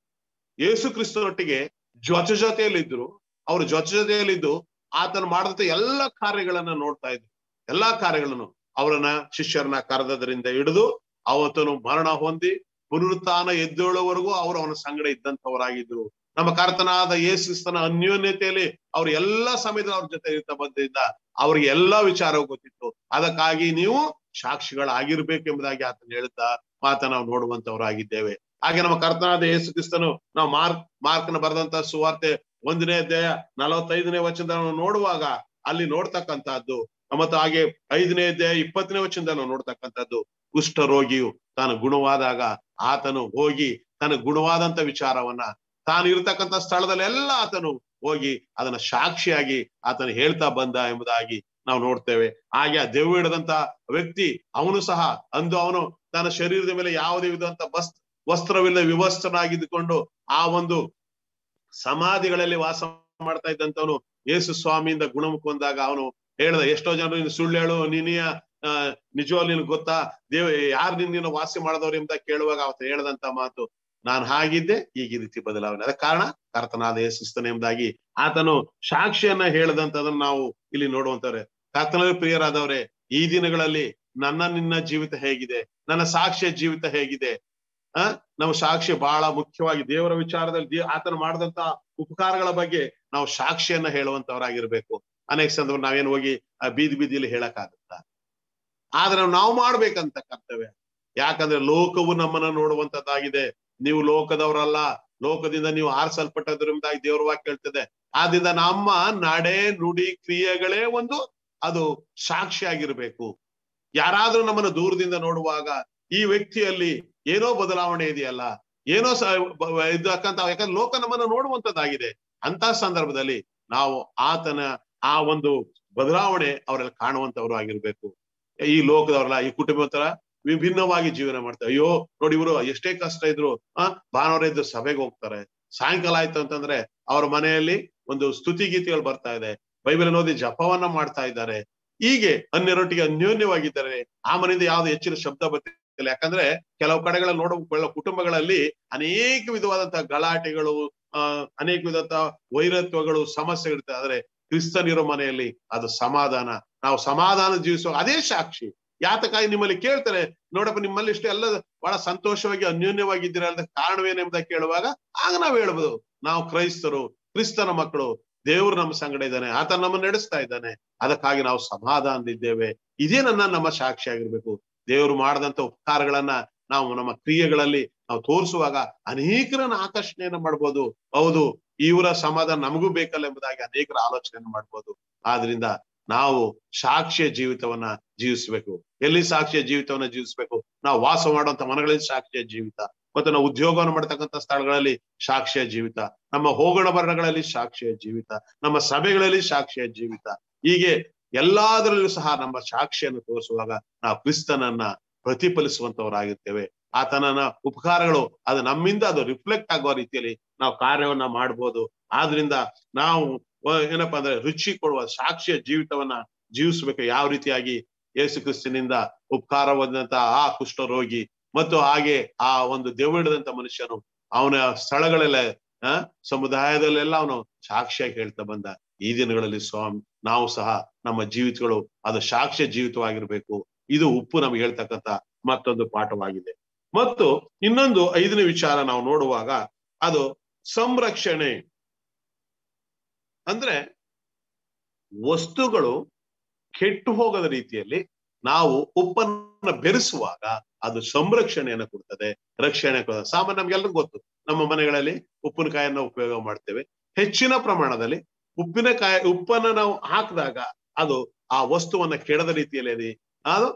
ಯೇಸು ಕ್ರಿಸ್ತನೊಟ್ಟಿಗೆ ಜೊತೆ ಜೊತೆಯಲ್ಲಿದ್ರು ಅವರು ಜೊತೆ ಜೊತೆಯಲ್ಲಿದ್ದು ಆತನು ಮಾಡಿದಂತ ಎಲ್ಲ ಕಾರ್ಯಗಳನ್ನ ನೋಡ್ತಾ ಇದ್ರು ಎಲ್ಲಾ ಕಾರ್ಯಗಳನ್ನು ಅವರನ್ನ ಶಿಷ್ಯರನ್ನ ಕರೆದದ್ರಿಂದ ಹಿಡಿದು ಅವತನು ಮರಣ ಹೊಂದಿ ಪುನರುತ್ಥಾನ ಎದ್ದೇಳುವವರೆಗೂ ಅವರು ಅವನ ಸಂಗಡ ಇದ್ದಂತವರಾಗಿದ್ರು ನಮ್ಮ ಕರ್ತನಾದ ಯೇಸು ಕ್ರಿಸ್ತನ ಅನ್ಯೋನ್ಯತೆಯಲ್ಲಿ ಅವ್ರು ಎಲ್ಲಾ ಸಮಯದಲ್ಲಿ ಅವ್ರ ಜೊತೆ ಇರ್ತಾ ಬಂದಿದ್ದ ಅವ್ರಿಗೆ ಎಲ್ಲಾ ವಿಚಾರ ಗೊತ್ತಿತ್ತು ಅದಕ್ಕಾಗಿ ನೀವು ಸಾಕ್ಷಿಗಳಾಗಿರ್ಬೇಕೆಂಬುದಾಗಿ ಆತನ ಹೇಳ್ತಾ ಮಾತ ನಾವು ನೋಡುವಂತವರಾಗಿದ್ದೇವೆ ಹಾಗೆ ನಮ್ಮ ಕರ್ತನಾದ ಯೇಸು ಕ್ರಿಸ್ತನು ನಾವು ಮಾರ್ಕ್ ಮಾರ್ಕ್ನ ಬರೆದಂತ ಸುವಾರ್ತೆ ಒಂದನೇ ಅಧ್ಯಾಯ ನಲವತ್ತೈದನೇ ವಚನದ ನಾವು ನೋಡುವಾಗ ಅಲ್ಲಿ ನೋಡ್ತಕ್ಕಂತಹದ್ದು ಮತ್ತು ಹಾಗೆ ಐದನೇ ಅಧ್ಯಾಯ ಇಪ್ಪತ್ತನೇ ವಚನದ ನಾವು ನೋಡ್ತಕ್ಕಂಥದ್ದು ಕುಷ್ಠ ರೋಗಿಯು ತಾನು ಗುಣವಾದಾಗ ಆತನು ಹೋಗಿ ತನ್ನ ಗುಣವಾದಂತ ವಿಚಾರವನ್ನ ತಾನು ಇರತಕ್ಕಂತ ಸ್ಥಳದಲ್ಲೆಲ್ಲ ಆತನು ಹೋಗಿ ಅದನ್ನ ಸಾಕ್ಷಿಯಾಗಿ ಆತನು ಹೇಳ್ತಾ ಬಂದ ಎಂಬುದಾಗಿ ನಾವು ನೋಡ್ತೇವೆ ಹಾಗೆ ಆ ದೆವ್ವ ಹಿಡದಂತ ವ್ಯಕ್ತಿ ಅವನು ಸಹ ಅಂದು ಅವನು ತನ್ನ ಶರೀರದ ಮೇಲೆ ಯಾವುದೇ ವಿಧಂತ ಬಸ್ ವಸ್ತ್ರವಿಲ್ಲ ವಿವಸ್ತ್ರನಾಗಿದ್ದುಕೊಂಡು ಆ ಒಂದು ಸಮಾಧಿಗಳಲ್ಲಿ ವಾಸ ಮಾಡ್ತಾ ಇದ್ದಂತವನು ಯೇಸು ಸ್ವಾಮಿಯಿಂದ ಗುಣಮುಖ ಹೊಂದಾಗ ಅವನು ಹೇಳ್ದ ಎಷ್ಟೋ ಜನರು ನೀನು ಸುಳ್ಳು ಹೇಳು ನೀನಿಯ ಆ ನಿಜವಾಗ್ಲೂ ನಿನ್ಗೆ ಗೊತ್ತಾ ದೇವ ಯಾರು ನಿನ್ನ ವಾಸಿ ಮಾಡಿದವ್ರು ಎಂಬ ಕೇಳುವಾಗ ಅವತ್ತು ಹೇಳ್ದಂತ ಮಾತು ನಾನು ಹಾಗಿದ್ದೆ ಈಗ ಈ ರೀತಿ ಬದಲಾವಣೆ ಅದಕ್ಕೆ ಕಾರಣ ಕರ್ತನಾದ ಯೇಸುಸ್ತನೆ ಎಂಬುದಾಗಿ ಆತನು ಸಾಕ್ಷಿಯನ್ನ ಹೇಳದಂತದನ್ನ ನಾವು ಇಲ್ಲಿ ನೋಡುವಂತವ್ರೆ ಕರ್ತನಲ್ಲಿ ಪ್ರಿಯರಾದವ್ರೆ ಈ ದಿನಗಳಲ್ಲಿ ನನ್ನ ನಿನ್ನ ಜೀವಿತ ಹೇಗಿದೆ ನನ್ನ ಸಾಕ್ಷಿಯ ಜೀವಿತ ಹೇಗಿದೆ ಆ ನಮ್ಮ ಸಾಕ್ಷಿ ಬಹಳ ಮುಖ್ಯವಾಗಿ ದೇವರ ವಿಚಾರದಲ್ಲಿ ದೇ ಆತನ ಮಾಡಿದಂತ ಉಪಕಾರಗಳ ಬಗ್ಗೆ ನಾವು ಸಾಕ್ಷಿಯನ್ನ ಹೇಳುವಂತವರಾಗಿರ್ಬೇಕು ಅನೇಕ ಸಂದರ್ಭ ನಾವೇನು ಹೋಗಿ ಆ ಬೀದಿ ಬೀದಿಯಲ್ಲಿ ಹೇಳಕ್ಕಾಗತ್ತಾ ಆದ್ರೆ ನಾವು ಮಾಡ್ಬೇಕಂತ ಕರ್ತವ್ಯ ಯಾಕಂದ್ರೆ ಲೋಕವು ನಮ್ಮನ್ನ ನೋಡುವಂತದ್ದಾಗಿದೆ ನೀವು ಲೋಕದವರಲ್ಲ ಲೋಕದಿಂದ ನೀವು ಆರಿಸಲ್ಪಟ್ಟದ್ರಿಂದಾಗಿ ದೇವ್ರ ವಾಕ್ಯ ಹೇಳ್ತದೆ ಆದ್ರಿಂದ ನಮ್ಮ ನಡೆ ನುಡಿ ಕ್ರಿಯೆಗಳೇ ಒಂದು ಅದು ಸಾಕ್ಷಿಯಾಗಿರ್ಬೇಕು ಯಾರಾದ್ರೂ ನಮ್ಮನ್ನ ದೂರದಿಂದ ನೋಡುವಾಗ ಈ ವ್ಯಕ್ತಿಯಲ್ಲಿ ಏನೋ ಬದಲಾವಣೆ ಇದೆಯಲ್ಲ ಏನೋ ಸ ಬ- ಇದಕ್ಕಂತ ಯಾಕಂದ್ರೆ ಲೋಕ ನಮ್ಮನ್ನ ನೋಡುವಂತದ್ದಾಗಿದೆ ಅಂತ ಸಂದರ್ಭದಲ್ಲಿ ನಾವು ಆತನ ಆ ಒಂದು ಬದಲಾವಣೆ ಅವರಲ್ಲಿ ಕಾಣುವಂತವ್ರು ಆಗಿರ್ಬೇಕು ಈ ಲೋಕದವರಲ್ಲ ಈ ಕುಟುಂಬ ತರ ವಿಭಿನ್ನವಾಗಿ ಜೀವನ ಮಾಡ್ತಾರೆ ಅಯ್ಯೋ ನೋಡಿ ಇವರು ಎಷ್ಟೇ ಕಷ್ಟ ಇದ್ರು ಆ ಭಾನುವಾರ ಇದ್ದು ಸಭೆಗೆ ಹೋಗ್ತಾರೆ ಸಾಯಂಕಾಲ ಆಯ್ತು ಅಂತಂದ್ರೆ ಅವ್ರ ಮನೆಯಲ್ಲಿ ಒಂದು ಸ್ತುತಿ ಗೀತೆಗಳು ಬರ್ತಾ ಇದೆ ಬೈಬಲ್ ಓದಿ ಜಪವನ್ನ ಮಾಡ್ತಾ ಇದ್ದಾರೆ ಹೀಗೆ ಅನ್ಯರೊಟ್ಟಿಗೆ ಅನ್ಯೋನ್ಯವಾಗಿದ್ದಾರೆ ಆ ಮನೆಯಿಂದ ಯಾವ್ದು ಹೆಚ್ಚಿನ ಶಬ್ದ ಬರ್ತಿಲ್ಲ ಯಾಕಂದ್ರೆ ಕೆಲವು ಕಡೆಗಳಲ್ಲಿ ನೋಡುವ ಕೆಲವು ಕುಟುಂಬಗಳಲ್ಲಿ ಅನೇಕ ವಿಧವಾದಂತಹ ಗಲಾಟೆಗಳು ಆ ಅನೇಕ ವಿಧದ ವೈರತ್ವಗಳು ಸಮಸ್ಯೆಗಳಿರ್ತವೆ ಆದ್ರೆ ಕ್ರಿಸ್ತನಿರೋ ಮನೆಯಲ್ಲಿ ಅದು ಸಮಾಧಾನ ನಾವು ಸಮಾಧಾನ ಜೀವಿಸುವ ಅದೇ ಸಾಕ್ಷಿ ಯಾತಕ್ಕಾಗಿ ನಿಮ್ಮಲ್ಲಿ ಕೇಳ್ತಾರೆ ನೋಡಪ್ಪ ನಿಮ್ಮಲ್ಲಿ ಇಷ್ಟು ಎಲ್ಲ ಬಹಳ ಸಂತೋಷವಾಗಿ ಅನ್ಯೋನ್ಯವಾಗಿದ್ದೀರ ಅನ್ನೋದಕ್ಕೆ ಕಾರಣವೇನೆಂಬುದಾಗಿ ಕೇಳುವಾಗ ಆಗ ನಾವು ಹೇಳ್ಬೋದು ನಾವು ಕ್ರೈಸ್ತರು ಕ್ರಿಸ್ತನ ಮಕ್ಕಳು ದೇವರು ನಮ್ಮ ಸಂಗಡ ಇದ್ದಾನೆ ಆತ ನಮ್ಮನ್ನು ನಡೆಸ್ತಾ ಇದ್ದಾನೆ ಅದಕ್ಕಾಗಿ ನಾವು ಸಮಾಧಾನದಿದ್ದೇವೆ ಇದೇ ನನ್ನ ನಮ್ಮ ಸಾಕ್ಷಿ ಆಗಿರ್ಬೇಕು ದೇವರು ಮಾಡದಂತ ಉಪಕಾರಗಳನ್ನ ನಾವು ನಮ್ಮ ಕ್ರಿಯೆಗಳಲ್ಲಿ ನಾವು ತೋರಿಸುವಾಗ ಅನೇಕರನ್ನ ಆಕರ್ಷಣೆಯನ್ನ ಮಾಡ್ಬೋದು ಹೌದು ಇವರ ಸಮಾಧಾನ ನಮಗೂ ಬೇಕಲ್ಲ ಎಂಬುದಾಗಿ ಅನೇಕರ ಆಲೋಚನೆಯನ್ನು ಮಾಡ್ಬೋದು ಆದ್ರಿಂದ ನಾವು ಸಾಕ್ಷ್ಯ ಜೀವಿತವನ್ನ ಜೀವಿಸ್ಬೇಕು ಎಲ್ಲಿ ಸಾಕ್ಷ್ಯ ಜೀವಿತವನ್ನ ಜೀವಿಸ್ಬೇಕು ನಾವು ವಾಸ ಮಾಡುವಂತ ಮನೆಗಳಲ್ಲಿ ಸಾಕ್ಷ್ಯ ಜೀವಿತ ಮತ್ತು ನಾವು ಉದ್ಯೋಗವನ್ನು ಮಾಡ್ತಕ್ಕಂಥ ಸ್ಥಳಗಳಲ್ಲಿ ಸಾಕ್ಷ್ಯ ಜೀವಿತ ನಮ್ಮ ಹೋಗಣ ಬರಣಗಳಲ್ಲಿ ಸಾಕ್ಷ್ಯ ಜೀವಿತ ನಮ್ಮ ಸಭೆಗಳಲ್ಲಿ ಸಾಕ್ಷ್ಯ ಜೀವಿತ ಹೀಗೆ ಎಲ್ಲದರಲ್ಲೂ ಸಹ ನಮ್ಮ ಸಾಕ್ಷಿಯನ್ನು ತೋರಿಸುವಾಗ ನಾವು ಕ್ರಿಸ್ತನನ್ನ ಪ್ರತಿಫಲಿಸುವಂತವರಾಗಿರ್ತೇವೆ ಆತನನ ಉಪಕಾರಗಳು ಅದು ನಮ್ಮಿಂದ ಅದು ರಿಫ್ಲೆಕ್ಟ್ ಆಗುವ ರೀತಿಯಲ್ಲಿ ನಾವು ಕಾರ್ಯವನ್ನ ಮಾಡ್ಬೋದು ಆದ್ರಿಂದ ನಾವು ಏನಪ್ಪಾ ಅಂದ್ರೆ ರುಚಿ ಕೊಡುವ ಸಾಕ್ಷ್ಯ ಜೀವಿತವನ್ನ ಜೀವಿಸ್ಬೇಕು ಯಾವ ರೀತಿಯಾಗಿ ಯೇಸು ಕ್ರಿಸ್ತನಿಂದ ಉಪಕಾರ ಹೊಂದಂತ ಆ ಕುಷ್ಠರೋಗಿ ಮತ್ತು ಹಾಗೆ ಆ ಒಂದು ದೆವ್ವಿಡದಂತ ಮನುಷ್ಯನು ಅವನ ಸ್ಥಳಗಳೆಲ್ಲ ಆ ಸಮುದಾಯದಲ್ಲೆಲ್ಲ ಅವನು ಸಾಕ್ಷ್ಯಾಗಿ ಹೇಳ್ತಾ ಬಂದ ಈ ದಿನಗಳಲ್ಲಿ ಸ್ವಾಮಿ ನಾವು ಸಹ ನಮ್ಮ ಜೀವಿತಗಳು ಅದು ಸಾಕ್ಷ್ಯ ಜೀವಿತವಾಗಿರ್ಬೇಕು ಇದು ಉಪ್ಪು ನಮ್ಗೆ ಹೇಳ್ತಕ್ಕಂಥ ಮತ್ತೊಂದು ಪಾಠವಾಗಿದೆ ಮತ್ತು ಇನ್ನೊಂದು ಐದನೇ ವಿಚಾರ ನಾವು ನೋಡುವಾಗ ಅದು ಸಂರಕ್ಷಣೆ ಅಂದ್ರೆ ವಸ್ತುಗಳು ಕೆಟ್ಟು ಹೋಗದ ರೀತಿಯಲ್ಲಿ ನಾವು ಉಪ್ಪನ್ನ ಬೆರೆಸುವಾಗ ಅದು ಸಂರಕ್ಷಣೆಯನ್ನು ಕೊಡ್ತದೆ ರಕ್ಷಣೆ ಕೊಡ್ತದೆ ಸಾಮಾನ್ಯ ನಮ್ಗೆಲ್ರಿಗೂ ಗೊತ್ತು ನಮ್ಮ ಮನೆಗಳಲ್ಲಿ ಉಪ್ಪಿನಕಾಯಿಯನ್ನ ಉಪಯೋಗ ಮಾಡ್ತೇವೆ ಹೆಚ್ಚಿನ ಪ್ರಮಾಣದಲ್ಲಿ ಉಪ್ಪಿನಕಾಯಿ ಉಪ್ಪನ್ನ ನಾವು ಹಾಕಿದಾಗ ಅದು ಆ ವಸ್ತುವನ್ನ ಕೆಡದ ರೀತಿಯಲ್ಲಿ ಅದು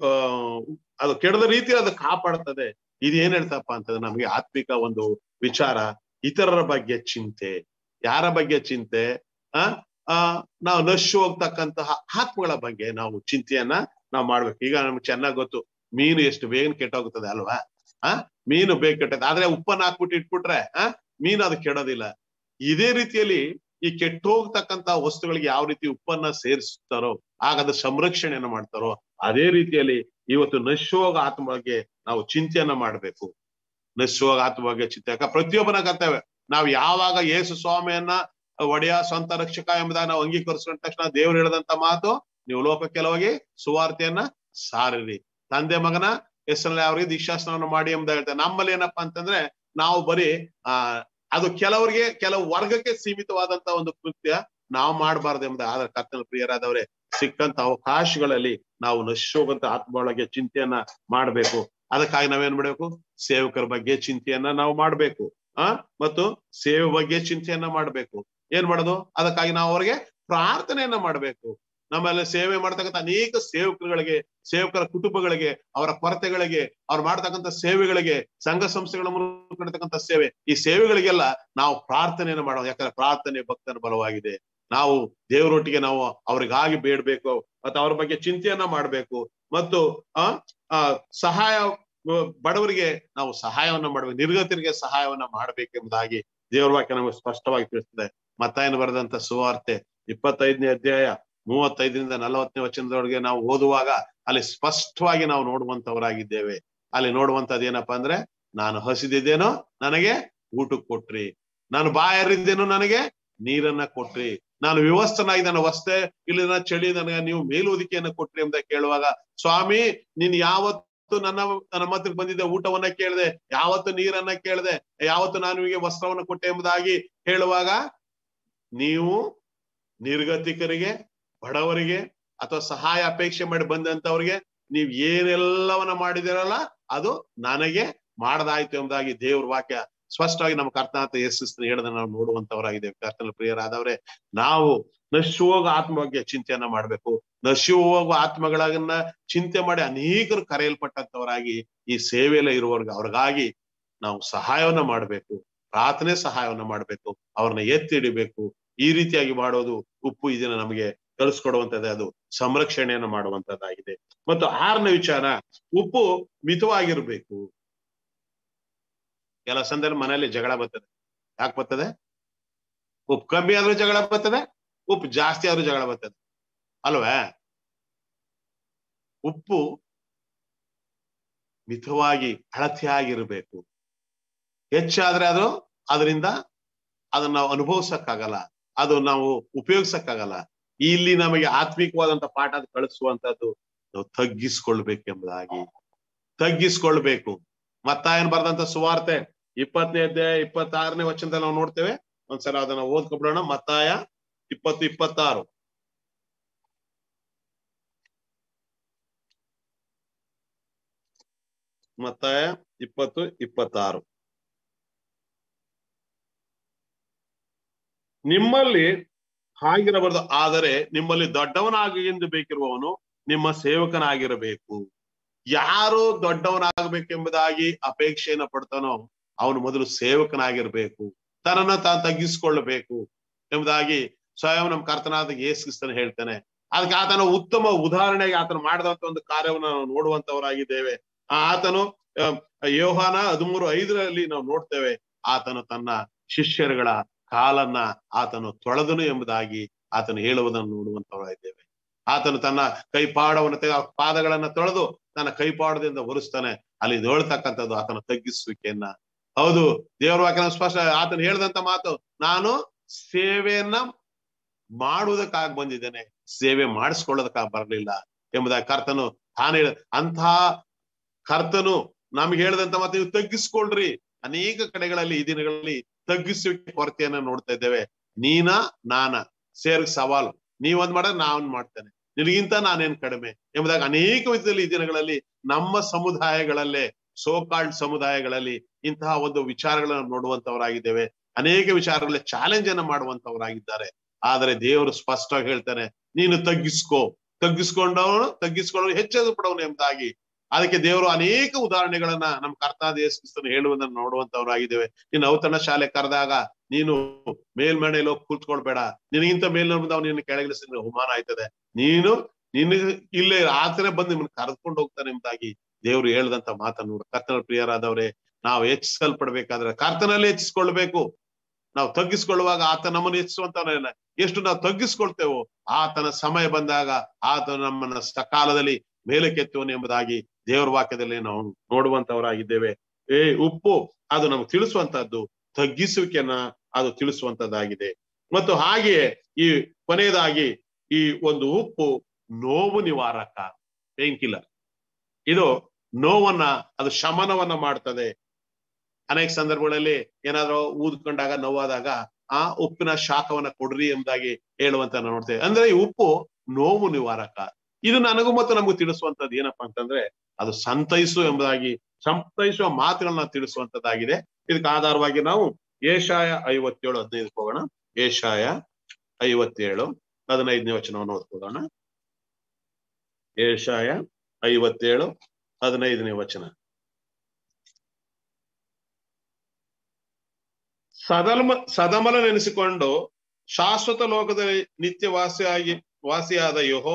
ಅದು ಕೆಡದ ರೀತಿಯಲ್ಲಿ ಅದು ಕಾಪಾಡ್ತದೆ ಇದು ಏನ್ ಹೇಳ್ತಪ್ಪ ಅಂತಂದ್ರೆ ನಮಗೆ ಆತ್ಮಿಕ ಒಂದು ವಿಚಾರ ಇತರರ ಬಗ್ಗೆ ಚಿಂತೆ ಯಾರ ಬಗ್ಗೆ ಚಿಂತೆ ಆ ಆ ನಾವು ನಶು ಹೋಗ್ತಕ್ಕಂತಹ ಆತ್ಮಗಳ ಬಗ್ಗೆ ನಾವು ಚಿಂತೆಯನ್ನ ನಾವು ಮಾಡ್ಬೇಕು ಈಗ ನಮ್ಗೆ ಚೆನ್ನಾಗ್ ಗೊತ್ತು ಮೀನು ಎಷ್ಟು ಬೇಗ ಕೆಟ್ಟೋಗ್ತದೆ ಅಲ್ವಾ ಆ ಮೀನು ಬೇಗ ಕೆಟ್ಟದ ಆದ್ರೆ ಉಪ್ಪನ್ನ ಹಾಕ್ಬಿಟ್ಟು ಇಟ್ಬಿಟ್ರೆ ಆ ಮೀನು ಅದು ಕೆಡೋದಿಲ್ಲ ಇದೇ ರೀತಿಯಲ್ಲಿ ಈ ಕೆಟ್ಟೋಗ್ತಕ್ಕಂತ ವಸ್ತುಗಳಿಗೆ ಯಾವ ರೀತಿ ಉಪ್ಪನ್ನ ಸೇರಿಸ್ತಾರೋ ಆಗ ಅದ್ರ ಸಂರಕ್ಷಣೆಯನ್ನ ಮಾಡ್ತಾರೋ ಅದೇ ರೀತಿಯಲ್ಲಿ ಇವತ್ತು ನಶ್ಯೋಗ ಆತ್ಮ ಬಗ್ಗೆ ನಾವು ಚಿಂತೆಯನ್ನ ಮಾಡ್ಬೇಕು ನಶ್ಯೋಗ ಆತ್ಮ ಬಗ್ಗೆ ಚಿಂತೆ ಯಾಕ ಪ್ರತಿಯೊಬ್ಬನ ಕರ್ತವ್ಯ ನಾವು ಯಾವಾಗ ಯೇಸು ಸ್ವಾಮಿಯನ್ನ ಒಡೆಯ ಸ್ವಂತ ರಕ್ಷಕ ಎಂಬುದಾಗಿ ನಾವು ಅಂಗೀಕರಿಸ್ಕೊಂಡ ತಕ್ಷಣ ದೇವ್ರು ಹೇಳದಂತ ಮಾತು ನೀವು ಲೋಕಕ್ಕೆ ಹೋಗಿ ಸುವಾರ್ತೆಯನ್ನ ಸಾರಿರಿ ತಂದೆ ಮಗನ ಹೆಸರಲ್ಲಿ ಅವ್ರಿಗೆ ದೀಕ್ಷಾಸ್ನಾನ ಮಾಡಿ ಎಂಬುದಾಗಿ ಹೇಳ್ತಾರೆ ನಮ್ಮಲ್ಲಿ ಏನಪ್ಪಾ ಅಂತಂದ್ರೆ ನಾವು ಬರೀ ಆ ಅದು ಕೆಲವರಿಗೆ ಕೆಲವು ವರ್ಗಕ್ಕೆ ಸೀಮಿತವಾದಂತ ಒಂದು ಕೃತ್ಯ ನಾವು ಮಾಡಬಾರ್ದು ಎಂಬುದು ಆದ್ರೆ ಕರ್ತನ ಪ್ರಿಯರಾದವರೇ ಸಿಕ್ಕಂತ ಅವಕಾಶಗಳಲ್ಲಿ ನಾವು ನಶೋಗಂತ ಆತ್ಮೊಳಗೆ ಚಿಂತೆಯನ್ನ ಮಾಡ್ಬೇಕು ಅದಕ್ಕಾಗಿ ನಾವೇನ್ ಮಾಡ್ಬೇಕು ಸೇವಕರ ಬಗ್ಗೆ ಚಿಂತೆಯನ್ನ ನಾವು ಮಾಡ್ಬೇಕು ಆ ಮತ್ತು ಸೇವೆ ಬಗ್ಗೆ ಚಿಂತೆಯನ್ನ ಮಾಡ್ಬೇಕು ಏನ್ ಮಾಡೋದು ಅದಕ್ಕಾಗಿ ನಾವು ಅವ್ರಿಗೆ ಪ್ರಾರ್ಥನೆಯನ್ನ ಮಾಡ್ಬೇಕು ನಮ್ಮಲ್ಲಿ ಸೇವೆ ಮಾಡ್ತಕ್ಕಂಥ ಅನೇಕ ಸೇವಕರುಗಳಿಗೆ ಸೇವಕರ ಕುಟುಂಬಗಳಿಗೆ ಅವರ ಕೊರತೆಗಳಿಗೆ ಅವ್ರು ಮಾಡ್ತಕ್ಕಂಥ ಸೇವೆಗಳಿಗೆ ಸಂಘ ಸಂಸ್ಥೆಗಳ ಮೂಲಕ ನಡತಕ್ಕಂಥ ಸೇವೆ ಈ ಸೇವೆಗಳಿಗೆಲ್ಲ ನಾವು ಪ್ರಾರ್ಥನೆಯನ್ನು ಮಾಡೋದು ಯಾಕಂದ್ರೆ ಪ್ರಾರ್ಥನೆ ಭಕ್ತನ ಬಲವಾಗಿದೆ ನಾವು ದೇವರೊಟ್ಟಿಗೆ ನಾವು ಅವ್ರಿಗಾಗಿ ಬೇಡ್ಬೇಕು ಮತ್ತು ಅವ್ರ ಬಗ್ಗೆ ಚಿಂತೆಯನ್ನ ಮಾಡ್ಬೇಕು ಮತ್ತು ಆ ಸಹಾಯ ಬಡವರಿಗೆ ನಾವು ಸಹಾಯವನ್ನ ಮಾಡ್ಬೇಕು ನಿರ್ಗತರಿಗೆ ಸಹಾಯವನ್ನ ಮಾಡ್ಬೇಕೆಂಬುದಾಗಿ ದೇವರ ವಾಕ್ಯ ನಮಗೆ ಸ್ಪಷ್ಟವಾಗಿ ತಿಳಿಸ್ತದೆ ಮತ್ತಾಯನ ಬರೆದಂತ ಸುವಾರ್ತೆ ಇಪ್ಪತ್ತೈದನೇ ಅಧ್ಯಾಯ ಮೂವತ್ತೈದರಿಂದ ನಲವತ್ತನೇ ವಚನದೊಳಗೆ ನಾವು ಓದುವಾಗ ಅಲ್ಲಿ ಸ್ಪಷ್ಟವಾಗಿ ನಾವು ನೋಡುವಂತವರಾಗಿದ್ದೇವೆ ಅಲ್ಲಿ ನೋಡುವಂತದ್ದು ಏನಪ್ಪಾ ಅಂದ್ರೆ ನಾನು ಹಸಿದಿದ್ದೇನೋ ನನಗೆ ಊಟಕ್ಕೆ ಕೊಟ್ರಿ ನಾನು ಬಾಯರಿದ್ದೇನೋ ನನಗೆ ನೀರನ್ನ ಕೊಟ್ರಿ ನಾನು ವ್ಯವಸ್ಥನಾಗಿ ನನ್ನ ವಸ್ತೆ ಇಲ್ಲಿ ನನ್ನ ಚಳಿ ನನಗೆ ನೀವು ಮೇಲುದಿಕೆಯನ್ನ ಕೊಟ್ರಿ ಅಂತ ಕೇಳುವಾಗ ಸ್ವಾಮಿ ನೀನ್ ಯಾವತ್ತು ನನ್ನ ನನ್ನ ಹತ್ರಕ್ಕೆ ಬಂದಿದ್ದೆ ಊಟವನ್ನ ಕೇಳಿದೆ ಯಾವತ್ತು ನೀರನ್ನ ಕೇಳಿದೆ ಯಾವತ್ತು ನಾನು ನಿಮಗೆ ವಸ್ತ್ರವನ್ನ ಕೊಟ್ಟೆ ಎಂಬುದಾಗಿ ಹೇಳುವಾಗ ನೀವು ನಿರ್ಗತಿಕರಿಗೆ ಬಡವರಿಗೆ ಅಥವಾ ಸಹಾಯ ಅಪೇಕ್ಷೆ ಮಾಡಿ ಬಂದಂತವ್ರಿಗೆ ನೀವ್ ಏನೆಲ್ಲವನ್ನ ಮಾಡಿದಿರಲ್ಲ ಅದು ನನಗೆ ಮಾಡದಾಯ್ತು ಎಂಬುದಾಗಿ ದೇವ್ರ ವಾಕ್ಯ ಸ್ಪಷ್ಟವಾಗಿ ನಮ್ಮ ಕರ್ತನಾಥ ಯಶಸ್ಸನ್ನ ಹೇಳದ ನಾವು ನೋಡುವಂತವರಾಗಿದ್ದೇವೆ ಕರ್ತನ ಪ್ರಿಯರಾದವ್ರೆ ನಾವು ನಶು ಹೋಗೋ ಆತ್ಮ ಬಗ್ಗೆ ಚಿಂತೆಯನ್ನ ಮಾಡ್ಬೇಕು ನಶು ಹೋಗುವ ಆತ್ಮಗಳನ್ನ ಚಿಂತೆ ಮಾಡಿ ಅನೇಕರು ಕರೆಯಲ್ಪಟ್ಟಂತವರಾಗಿ ಈ ಸೇವೆಯಲ್ಲೇ ಇರುವವ್ರಿಗೆ ಅವ್ರಿಗಾಗಿ ನಾವು ಸಹಾಯವನ್ನ ಮಾಡ್ಬೇಕು ಪ್ರಾರ್ಥನೆ ಸಹಾಯವನ್ನ ಮಾಡ್ಬೇಕು ಅವ್ರನ್ನ ಎತ್ತಿ ಹಿಡಿಬೇಕು ಈ ರೀತಿಯಾಗಿ ಮಾಡೋದು ಉಪ್ಪು ಇದನ್ನ ನಮಗೆ ಕಲಿಸ್ಕೊಡುವಂತದ್ದೇ ಅದು ಸಂರಕ್ಷಣೆಯನ್ನ ಮಾಡುವಂತದ್ದಾಗಿದೆ ಮತ್ತು ಆರನೇ ವಿಚಾರ ಉಪ್ಪು ಮಿತವಾಗಿರ್ಬೇಕು ಕೆಲ ಸಂದರ್ಭ ಮನೆಯಲ್ಲಿ ಜಗಳ ಬರ್ತದೆ ಯಾಕೆ ಬರ್ತದೆ ಉಪ್ಪು ಕಮ್ಮಿ ಆದ್ರೂ ಜಗಳ ಬರ್ತದೆ ಉಪ್ಪು ಜಾಸ್ತಿ ಆದ್ರೂ ಜಗಳ ಬರ್ತದೆ ಅಲ್ವೇ ಉಪ್ಪು ಮಿತವಾಗಿ ಅಳತೆಯಾಗಿರ್ಬೇಕು ಹೆಚ್ಚಾದ್ರೆ ಅದು ಅದರಿಂದ ಅದನ್ನ ನಾವು ಅನುಭವಿಸಕ್ಕಾಗಲ್ಲ ಅದು ನಾವು ಉಪಯೋಗಿಸಕ್ಕಾಗಲ್ಲ ಇಲ್ಲಿ ನಮಗೆ ಆತ್ಮಿಕವಾದಂತ ಪಾಠ ಕಳಿಸುವಂತದ್ದು ನಾವು ತಗ್ಗಿಸ್ಕೊಳ್ಬೇಕೆಂಬುದಾಗಿ ತಗ್ಗಿಸ್ಕೊಳ್ಬೇಕು ಮತ್ತಾಯನ್ ಬರ್ದಂತ ಸುವಾರ್ತೆ ಇಪ್ಪತ್ತನೇ ಅಧ್ಯಾಯ ಇಪ್ಪತ್ತಾರನೇ ವಚನದಲ್ಲಿ ನಾವು ನೋಡ್ತೇವೆ ಒಂದ್ಸಲ ಅದನ್ನ ಓದ್ಕೊಬಿಡೋಣ ಮತ್ತಾಯ ಇಪ್ಪತ್ತು ಇಪ್ಪತ್ತಾರು ಮತ್ತಾಯ ಇಪ್ಪತ್ತು ಇಪ್ಪತ್ತಾರು ನಿಮ್ಮಲ್ಲಿ ಹಾಗಿರಬಾರದು ಆದರೆ ನಿಮ್ಮಲ್ಲಿ ದೊಡ್ಡವನಾಗಿ ಎಂದು ಬೇಕಿರುವವನು ನಿಮ್ಮ ಸೇವಕನಾಗಿರಬೇಕು ಯಾರು ದೊಡ್ಡವನಾಗಬೇಕೆಂಬುದಾಗಿ ಅಪೇಕ್ಷೆಯನ್ನ ಪಡ್ತಾನೋ ಅವನು ಮೊದಲು ಸೇವಕನಾಗಿರ್ಬೇಕು ತನ್ನನ್ನ ತಾನು ತಗ್ಗಿಸಿಕೊಳ್ಳಬೇಕು ಎಂಬುದಾಗಿ ಸ್ವಯಂ ನಮ್ಮ ಕರ್ತನಾದ ಯೇಸುಕ್ರಿಸ್ತನ ಹೇಳ್ತಾನೆ ಅದಕ್ಕೆ ಆತನ ಉತ್ತಮ ಉದಾಹರಣೆಗೆ ಆತನು ಮಾಡಿದಂತ ಒಂದು ಕಾರ್ಯವನ್ನು ನಾವು ನೋಡುವಂತವರಾಗಿದ್ದೇವೆ ಆ ಆತನು ಯೋಹಾನ ಹದಿಮೂರು ಐದರಲ್ಲಿ ನಾವು ನೋಡ್ತೇವೆ ಆತನು ತನ್ನ ಶಿಷ್ಯರುಗಳ ಕಾಲನ್ನ ಆತನು ತೊಳೆದನು ಎಂಬುದಾಗಿ ಆತನು ಹೇಳುವುದನ್ನು ನೋಡುವಂತವರಾಗಿದ್ದೇವೆ ಆತನು ತನ್ನ ಕೈಪಾಡವನ್ನು ತೆಗೆ ಪಾದಗಳನ್ನ ತೊಳೆದು ತನ್ನ ಕೈಪಾಡದಿಂದ ಒರೆಸ್ತಾನೆ ಅಲ್ಲಿ ಹೇಳ್ತಕ್ಕಂಥದ್ದು ಆತನ ತಗ್ಗಿಸುವಿಕೆಯನ್ನ ಹೌದು ದೇವರ ವಾಕ್ಯನ ಸ್ಪಷ್ಟ ಆತನು ಹೇಳಿದಂತ ಮಾತು ನಾನು ಸೇವೆಯನ್ನ ಮಾಡುವುದಕ್ಕಾಗಿ ಬಂದಿದ್ದೇನೆ ಸೇವೆ ಮಾಡಿಸ್ಕೊಳ್ಳೋದಕ್ಕಾಗಿ ಬರಲಿಲ್ಲ ಎಂಬುದಾಗಿ ಕರ್ತನು ತಾನು ಹೇಳ ಅಂತಹ ಕರ್ತನು ನಮ್ಗೆ ಹೇಳಿದಂತ ಮಾತು ನೀವು ತಗ್ಗಿಸ್ಕೊಳ್ರಿ ಅನೇಕ ಕಡೆಗಳಲ್ಲಿ ಈ ದಿನಗಳಲ್ಲಿ ತಗ್ಗಿಸುವಿಕೆ ಕೊರತೆಯನ್ನ ನೋಡ್ತಾ ಇದ್ದೇವೆ ನೀನ ನಾನ ಸೇರ್ ಸವಾಲು ನೀವೊಂದ್ ಮಾಡಿದ್ರೆ ನಾವೊಂದ್ ಮಾಡ್ತೇನೆ ನಿನಗಿಂತ ನಾನೇನ್ ಕಡಿಮೆ ಎಂಬುದಾಗಿ ಅನೇಕ ವಿಧದಲ್ಲಿ ಈ ದಿನಗಳಲ್ಲಿ ನಮ್ಮ ಸಮುದಾಯಗಳಲ್ಲೇ ಸೋಕಾಲ್ಡ್ ಸಮುದಾಯಗಳಲ್ಲಿ ಇಂತಹ ಒಂದು ವಿಚಾರಗಳನ್ನು ನೋಡುವಂತವರಾಗಿದ್ದೇವೆ ಅನೇಕ ವಿಚಾರಗಳಲ್ಲಿ ಚಾಲೆಂಜ್ ಅನ್ನ ಮಾಡುವಂತವರಾಗಿದ್ದಾರೆ ಆದರೆ ದೇವರು ಸ್ಪಷ್ಟವಾಗಿ ಹೇಳ್ತಾನೆ ನೀನು ತಗ್ಗಿಸ್ಕೋ ತಗ್ಗಿಸ್ಕೊಂಡವನು ತಗ್ಗಿಸ್ಕೊಂಡವನು ಹೆಚ್ಚು ಪಡವನು ಎಂಬುದಾಗಿ ಅದಕ್ಕೆ ದೇವರು ಅನೇಕ ಉದಾಹರಣೆಗಳನ್ನ ನಮ್ಮ ಕರ್ತಾದ ಯೇಸುಕ್ರಿಸ್ತನು ಹೇಳುವುದನ್ನು ನೋಡುವಂತವರಾಗಿದ್ದೇವೆ ನೀನು ಔತಣ ಶಾಲೆ ಕರೆದಾಗ ನೀನು ಮೇಲ್ಮನೆಯಲ್ಲಿ ಹೋಗಿ ಕೂತ್ಕೊಳ್ಬೇಡ ನಿನಗಿಂತ ಮೇಲ್ನವ್ರು ನಿನ್ನ ಕೆಳಗಿಳಿಸಿದ್ರೆ ಅವಮಾನ ಆಯ್ತದೆ ನೀನು ನಿನ್ನ ಇಲ್ಲೇ ಆತನೇ ಬಂದು ನಿಮ್ಮನ್ನ ಕರೆದುಕೊಂಡು ಹೋಗ್ತಾನೆ ಎಂಬುದಾಗಿ ದೇವರು ಹೇಳ್ದಂತ ಮಾತನ್ನು ನೋಡು ಕರ್ತನ ಪ್ರಿಯರಾದವ್ರೆ ನಾವು ಹೆಚ್ಚಿಸಲ್ಪಡ್ಬೇಕಾದ್ರೆ ಕರ್ತನಲ್ಲಿ ಹೆಚ್ಚಿಸ್ಕೊಳ್ಬೇಕು ನಾವು ತಗ್ಗಿಸ್ಕೊಳ್ಳುವಾಗ ಆತ ನಮ್ಮನ್ನು ಹೆಚ್ಚಿಸುವಂತವನ ಎಷ್ಟು ನಾವು ತಗ್ಗಿಸ್ಕೊಳ್ತೇವೋ ಆತನ ಸಮಯ ಬಂದಾಗ ಆತ ನಮ್ಮನ್ನ ಸಕಾಲದಲ್ಲಿ ಮೇಲಕ್ಕೆತ್ತುವನು ಎಂಬುದಾಗಿ ದೇವರ ವಾಕ್ಯದಲ್ಲಿ ನಾವು ನೋಡುವಂತವರಾಗಿದ್ದೇವೆ ಏ ಉಪ್ಪು ಅದು ನಮ್ಗೆ ತಿಳಿಸುವಂತದ್ದು ತಗ್ಗಿಸುವಿಕೆಯನ್ನ ಅದು ತಿಳಿಸುವಂತದ್ದಾಗಿದೆ ಮತ್ತು ಹಾಗೆಯೇ ಈ ಕೊನೆಯದಾಗಿ ಈ ಒಂದು ಉಪ್ಪು ನೋವು ನಿವಾರಕ ಪೇನ್ ಕಿಲ್ಲರ್ ಇದು ನೋವನ್ನ ಅದು ಶಮನವನ್ನ ಮಾಡ್ತದೆ ಅನೇಕ ಸಂದರ್ಭಗಳಲ್ಲಿ ಏನಾದ್ರೂ ಊದ್ಕೊಂಡಾಗ ನೋವಾದಾಗ ಆ ಉಪ್ಪಿನ ಶಾಖವನ್ನ ಕೊಡ್ರಿ ಎಂಬುದಾಗಿ ಹೇಳುವಂತ ನಾವು ನೋಡ್ತೇವೆ ಅಂದ್ರೆ ಈ ಉಪ್ಪು ನೋವು ನಿವಾರಕ ಇದು ನನಗೂ ಮತ್ತು ನಮಗೂ ತಿಳಿಸುವಂತದ್ದು ಏನಪ್ಪಾ ಅಂತಂದ್ರೆ ಅದು ಸಂತೈಸು ಎಂಬುದಾಗಿ ಸಂತೈಸುವ ಮಾತುಗಳನ್ನ ತಿಳಿಸುವಂತದ್ದಾಗಿದೆ ಇದಕ್ಕೆ ಆಧಾರವಾಗಿ ನಾವು ಏಷಾಯ ಐವತ್ತೇಳು ಹದಿನೈದು ಹೋಗೋಣ ಏಷಾಯ ಐವತ್ತೇಳು ಹದಿನೈದನೇ ವಚನವನ್ನು ಓದ್ಕೋಣ ಏಷಾಯ ಐವತ್ತೇಳು ಹದಿನೈದನೇ ವಚನ ಸದಲ್ಮ ಸದಮಲ ನೆನೆಸಿಕೊಂಡು ಶಾಶ್ವತ ಲೋಕದಲ್ಲಿ ನಿತ್ಯ ವಾಸಿಯಾಗಿ ವಾಸಿಯಾದ ಯಹೋ